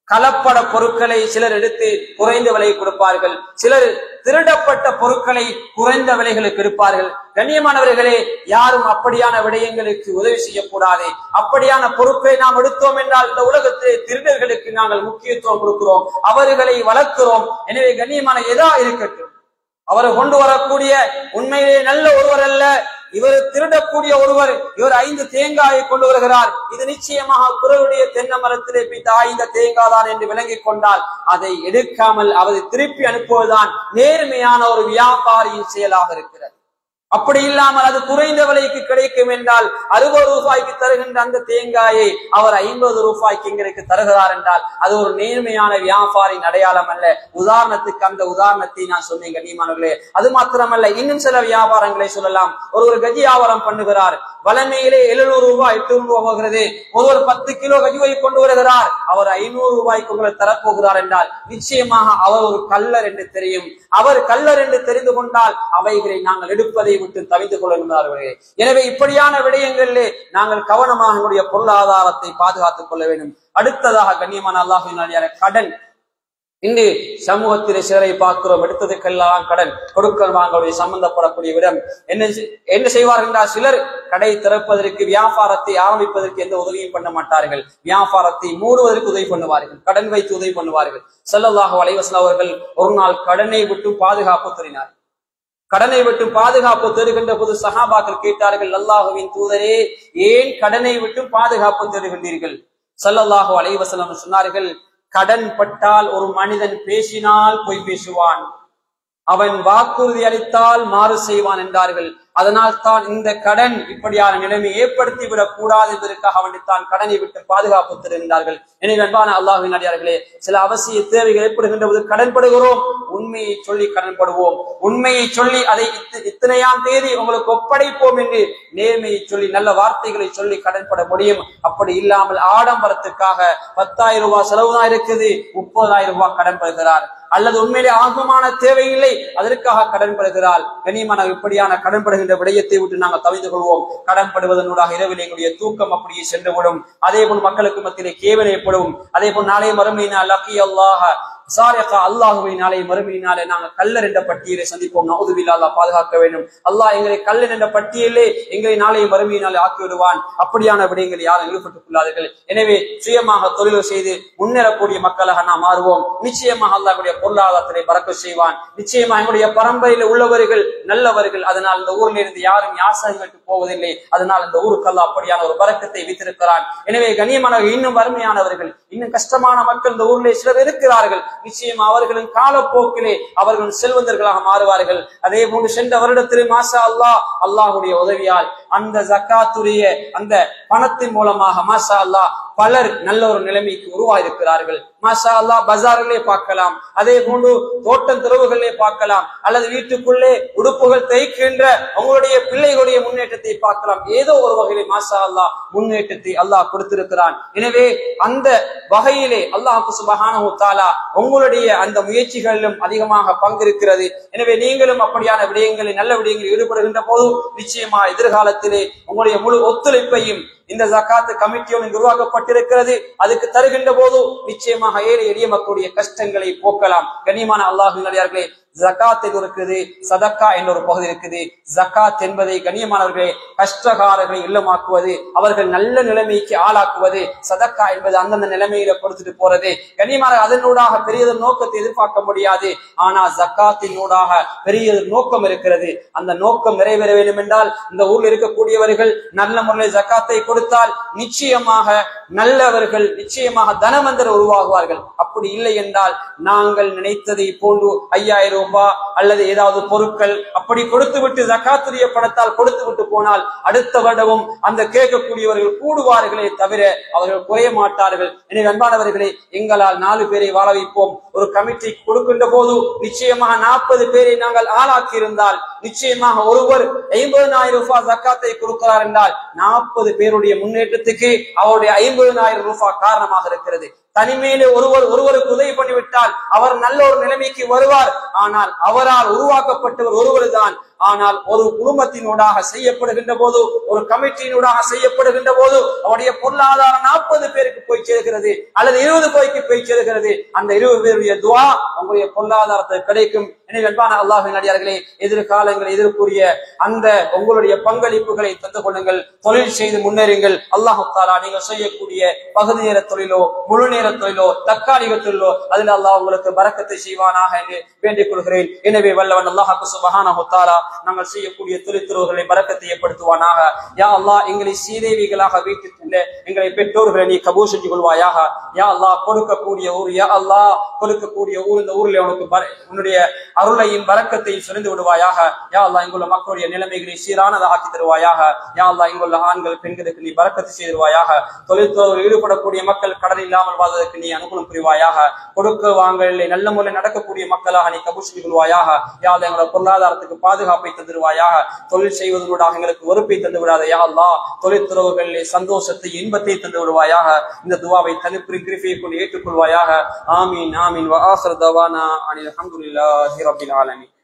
கலப்பட பொருட்களை சிலர் எடுத்து குறைந்த விலை கொடுப்பார்கள் சிலர் திருடப்பட்ட பொருட்களை குறைந்த விலைகளுக்கு எடுப்பார்கள் கண்ணியமானவர்களே யாரும் அப்படியான விடயங்களுக்கு உதவி செய்யக்கூடாது அப்படியான பொருட்களை நாம் எடுத்தோம் என்றால் இந்த உலகத்திலே திருடர்களுக்கு நாங்கள் முக்கியத்துவம் கொடுக்கிறோம் அவர்களை வளர்க்கிறோம் எனவே கண்ணியமான எதா இருக்கட்டும் அவர் கொண்டு வரக்கூடிய உண்மையிலே நல்ல ஒருவர் அல்ல இவர் திருடக்கூடிய ஒருவர் இவர் ஐந்து தேங்காயை கொண்டு வருகிறார் இது நிச்சயமாக குரலுடைய தென்னை மரத்திலே பித்த ஐந்த தேங்காய் தான் என்று விளங்கிக் கொண்டால் அதை எடுக்காமல் அவரை திருப்பி அனுப்புவதுதான் நேர்மையான ஒரு வியாபாரியின் செயலாக இருக்கிறது அப்படி இல்லாமல் அது குறைந்த விலைக்கு கிடைக்கும் என்றால் அறுபது ரூபாய்க்கு தருகின்ற அந்த தேங்காயை அவர் ஐம்பது ரூபாய்க்கு எங்களுக்கு தருகிறார் என்றால் அது ஒரு நேர்மையான வியாபாரின் அடையாளம் அல்ல உதாரணத்துக்கு அந்த உதாரணத்தை நான் சொன்னேன் கண்ணியமானவர்களே அது மாத்திரமல்ல இன்னும் சில வியாபாரங்களை சொல்லலாம் ஒருவர் கஜி வியாபாரம் பண்ணுகிறார் வளமையிலே எழுநூறு ரூபாய் எட்நூறு ரூபாய் போகிறது ஒருவர் பத்து கிலோ கஜுவை கொண்டு வருகிறார் அவர் ஐநூறு ரூபாய்க்கு உங்களை தரப்போகிறார் என்றால் நிச்சயமாக அவர் ஒரு கல்லர் என்று தெரியும் அவர் கல்லர் என்று தெரிந்து கொண்டால் அவைகளை நாங்கள் எடுப்பதை விட்டு தவிந்து கொள்ளுகிறார்களே எனவே இப்படியான விடயங்களிலே நாங்கள் கவனமாக எங்களுடைய பொருளாதாரத்தை பாதுகாத்துக் கொள்ள வேண்டும் அடுத்ததாக கண்ணியமான அல்லாஹின் கடன் இன்று சமூகத்திலே சிலரை பார்க்கிறோம் எடுத்ததுக்கெல்லாம் கடன் கொடுக்கல் வாங்கலுடைய சம்பந்தப்படக்கூடிய விடம் என்ன செய்- என்ன செய்வார்கள் என்றால் சிலர் கடை திறப்பதற்கு வியாபாரத்தை ஆரம்பிப்பதற்கு எந்த உதவியும் பண்ண மாட்டார்கள் வியாபாரத்தை மூடுவதற்கு உதவி பண்ணுவார்கள் கடன் வைத்து உதவி பண்ணுவார்கள் ஸல்லல்லாஹு அலைஹி வஸல்லம் அவர்கள் ஒரு நாள் கடனை விட்டு பாதுகாப்பு தருகிறார் கடனை விட்டு பாதுகாப்பு தருகின்ற போது சஹாபாக்கள் கேட்டார்கள் அல்லாஹுவின் தூதரே ஏன் கடனை விட்டு பாதுகாப்பு தருகின்றீர்கள் ஸல்லல்லாஹு அலைஹி வஸல்லம் சொன்னார்கள் கடன் பட்டால் ஒரு மனிதன் பேசினால் பொய் பேசுவான் அவன் வாக்குறுதி அளித்தால் மாறு செய்வான் என்றார்கள் அதனால் தான் இந்த கடன் இப்படியான நிலைமை ஏற்படுத்தி விடக் கூடாது என்பதற்காக அவனைத்தான் கடனை விட்டு பாதுகாப்பு தருகின்றார்கள் எனவே அன்பான அல்லாஹின் அடியார்களே சில அவசிய தேவைகள் ஏற்படுகின்ற போது கடன்படுகிறோம் உண்மையை சொல்லி கடன்படுவோம் உண்மையை சொல்லி அதை இத்த- இத்தனையாம் தேதி உங்களுக்கு ஒப்படைப்போம் என்று நேர்மையை சொல்லி நல்ல வார்த்தைகளை சொல்லி கடன்பட முடியும் அப்படி இல்லாமல் ஆடம்பரத்துக்காக பத்தாயிரம் ரூபாய் செலவுதான் இருக்குது முப்பதாயிரம் ரூபாய் கடன் பெறுகிறார் அல்லது உண்மையிலே ஆகமான தேவையில்லை அதற்காக கடன் பெறுகிறாள் கனியமான இப்படியான கடன் படுகின்ற விடயத்தை விட்டு நாங்கள் தவிந்து கொள்வோம் கடன் படுவதனூடாக இரவில் எங்களுடைய தூக்கம் அப்படியே சென்றுவிடும் அதே போல் மக்களுக்கு மத்தியிலே கேவல் ஏற்படும் அதே போல் நாளைய மறுமையினால் லக்கி அல்லாஹ சாரியக்கா அல்லாஹுவை நாளை மறுமையினாலே நாங்கள் கல்லர் என்ற பட்டியலை சந்திப்போம் நவுதுபில்லா அல்லாஹ் பாதுகாக்க வேண்டும் அல்லாஹ் எங்களை கல்லர் என்ற பட்டியலே எங்களை நாளை மறுமையினாலே ஆக்கி விடுவான் அப்படியான விடயங்கள் யாரும் ஈடுபட்டுக் கொள்ளாதீர்கள் எனவே சுயமாக தொழில் செய்து முன்னேறக்கூடிய மக்களாக நாம் மாறுவோம் நிச்சயமாக அல்லாஹ்வுடைய பொருளாதாரத்திலே பறக்க செய்வான் நிச்சயமாக எங்களுடைய பரம்பரையில் உள்ளவர்கள் நல்லவர்கள் அதனால் இந்த ஊரில் இருந்து யாரும் யாசகங்களுக்கு போவதில்லை அதனால் இந்த ஊருக்கு அல்லாஹ் அப்படியான ஒரு பறக்கத்தை வைத்திருக்கிறான் எனவே கண்ணியமானவர்கள் இன்னும் வறுமையானவர்கள் இன்னும் கஷ்டமான மக்கள் இந்த ஊரிலே சிலர் இருக்கிறார்கள் நிச்சயம் அவர்களின் காலப்போக்கிலே அவர்கள் செல்வந்தர்களாக மாறுவார்கள் அதே போன்று சென்ற வருடத்திலே மாஷா அல்லாஹ் அல்லாஹ்வுடைய உதவியால் அந்த ஜக்காத்துடைய அந்த பணத்தின் மூலமாக மாஷா அல்லாஹ் பலர் நல்ல ஒரு நிலைமைக்கு உருவாயிருக்கிறார்கள் மாஷா அல்லாஹ் பஜாரிலே பார்க்கலாம் அதே போன்று தோட்டம் தெருவுகளிலே பார்க்கலாம் அல்லது வீட்டுக்குள்ளே உடுப்புகள் தைக்கின்ற உங்களுடைய பிள்ளைகளுடைய முன்னேற்றத்தை பார்க்கலாம் ஏதோ ஒரு வகையிலே மாஷா அல்லாஹ் முன்னேற்றத்தை அல்லாஹ் கொடுத்திருக்கிறான் எனவே அந்த வகையிலே அல்லாஹ் சுபஹானஹு தஆலா உங்களுடைய அந்த முயற்சிகளிலும் அதிகமாக பங்கிருக்கிறது எனவே நீங்களும் அப்படியான விடயங்களில் நல்ல விடயங்களில் ஈடுபடுகின்ற போது நிச்சயமா எதிர்காலத்திலே உங்களுடைய முழு ஒத்துழைப்பையும் இந்த ஜக்காத்து கமிட்டியும் இங்கு உருவாக்கப்பட்டிருக்கிறது அதுக்கு தருகின்ற போது நிச்சயமாக ஏழை எளிய மக்களுடைய கஷ்டங்களை போக்கலாம் கண்ணியமான அல்லாஹு நடிகார்களே ஜக்காத்தில் இருக்குது சதக்கா என்ற ஒரு பகுதி இருக்குது ஜக்காத் என்பதை கண்ணியமானவர்களே கஷ்டகாரர்களை இல்லமாக்குவது அவர்கள் நல்ல நிலைமைக்கு ஆளாக்குவது சதக்கா என்பது அந்தந்த நிலைமையில கொடுத்துட்டு போறது கண்ணியமான அதனூடாக பெரியதொரு நோக்கத்தை எதிர்பார்க்க முடியாது ஆனா ஜக்காத்தினூடாக பெரியதொரு நோக்கம் இருக்கிறது அந்த நோக்கம் நிறைவேற வேண்டும் என்றால் இந்த ஊர்ல இருக்கக்கூடியவர்கள் நல்ல முறையில் ஜக்காத்தை கொடுத்தால் நிச்சயமாக நல்லவர்கள் நிச்சயமாக தனவந்தர் உருவாகுவார்கள் அப்படி இல்லை என்றால் நாங்கள் நினைத்ததை போன்று ஐயாயிரம் ரூபாய் அல்லது ஏதாவது பொருட்கள் அப்படி கொடுத்து விட்டு ஜக்காத்துடைய பணத்தால் கொடுத்து விட்டு போனால் அடுத்த வருடமும் அந்த கேட்கக்கூடியவர்கள் கூடுவார்களே தவிர அவர்கள் குறைய மாட்டார்கள் எனவே அன்பானவர்களே எங்களால் நாலு பேரை வாழ வைப்போம் ஒரு கமிட்டி கொடுக்கின்ற போது நிச்சயமாக நாற்பது பேரை நாங்கள் ஆளாக்கி இருந்தால் நிச்சயமாக ஒருவர் ஐம்பதனாயிரம் ரூபாய் ஜக்காத்தை கொடுக்கிறார் என்றால் நாற்பது பேருடைய முன்னேற்றத்துக்கு அவருடைய ஐம்பதனாயிரம் ரூபாய் காரணமாக இருக்கிறது தனிமையிலே ஒருவர் ஒருவருக்கு உதவி பண்ணிவிட்டால் அவர் நல்ல ஒரு நிலைமைக்கு வருவார் ஆனால் அவரால் உருவாக்கப்பட்டவர் ஒருவர் தான் ஆனால் ஒரு குடும்பத்தினூடாக செய்யப்படுகின்ற போது ஒரு கமிட்டியினூடாக செய்யப்படுகின்ற போது அவருடைய பொருளாதாரம் நாற்பது பேருக்கு போய் சேர்கிறது அல்லது இருபது பேருக்கு போய் சேர்கிறது அந்த இருபது பேருடைய துவா உங்களுடைய பொருளாதாரத்தை கிடைக்கும் எனவே அன்பான அல்லாஹின் அடியார்களே எதிர்காலங்கள் எதிர்கூறிய அந்த உங்களுடைய பங்களிப்புகளை தந்து கொள்ளுங்கள் தொழில் செய்து முன்னேறுங்கள் அல்லாஹு தாலா நீங்கள் செய்யக்கூடிய பகுதி நேர தொழிலோ முழு நேர தொழிலோ தற்காலிக தொழிலோ அதில் அல்லாஹ் உங்களுக்கு பறக்கத்தை செய்வானாக என்று வேண்டிக் கொள்கிறேன் எனவே வல்லவன் அல்லாஹாக்கு சுபஹானஹு தஆலா நாங்கள் செய்யக்கூடிய தொழில்துறவுகளை பறக்கத்தை ஏற்படுத்துவானாக யா அல்லாஹ் எங்களை சீதேவிகளாக வீட்டு சென்ற எங்களை பெற்றோர்களை நீ கபூர் செஞ்சு கொள்வாயாக யா அல்லாஹ் கொடுக்கக்கூடிய ஊர் யா அல்லாஹ் கொடுக்கக்கூடிய ஊர் இந்த ஊரில் உனக்கு பர- உன்னுடைய அருளையும் பறக்கத்தையும் சுரிந்து விடுவாயாக யா அல்லாஹ் இங்குள்ள மக்களுடைய நிலைமைகளை சீரானதாக ஆக்கி தருவாயாக யா அல்லாஹ் இங்குள்ள ஆண்கள் பெண்களுக்கு நீ பறக்கத்து செய்திருவாயாக தொழில்துறையில் ஈடுபடக்கூடிய மக்கள் கடன் இல்லாமல் வாழ்வதற்கு நீ அனுகூலம் புரிவாயாக கொடுக்க வாங்கலை நல்ல முறையில் நடக்கக்கூடிய மக்களாக நீ கபூர் செய்து கொள்வாயாக யா அல்லாஹ் எங்களோட பொருளாதாரத்துக்கு பாதுகாப்பை தந்துருவாயாக தொழில் செய்வதனூடாக எங்களுக்கு வெறுப்பை தந்து விடாத யா அல்லாஹ் தொழில்துறவுகளிலே சந்தோஷத்தை இன்பத்தை தந்து விடுவாயாக இந்த துவாவை தனிப்பிரி கிருஃபியை கொண்டு ஏற்றுக்கொள்வாயாக ஆமீன் ஆமீன் வ ஆஹிர் தவானா அனில் அல்ஹம்துலில்லாஹி ரப்பில் ஆலமீன்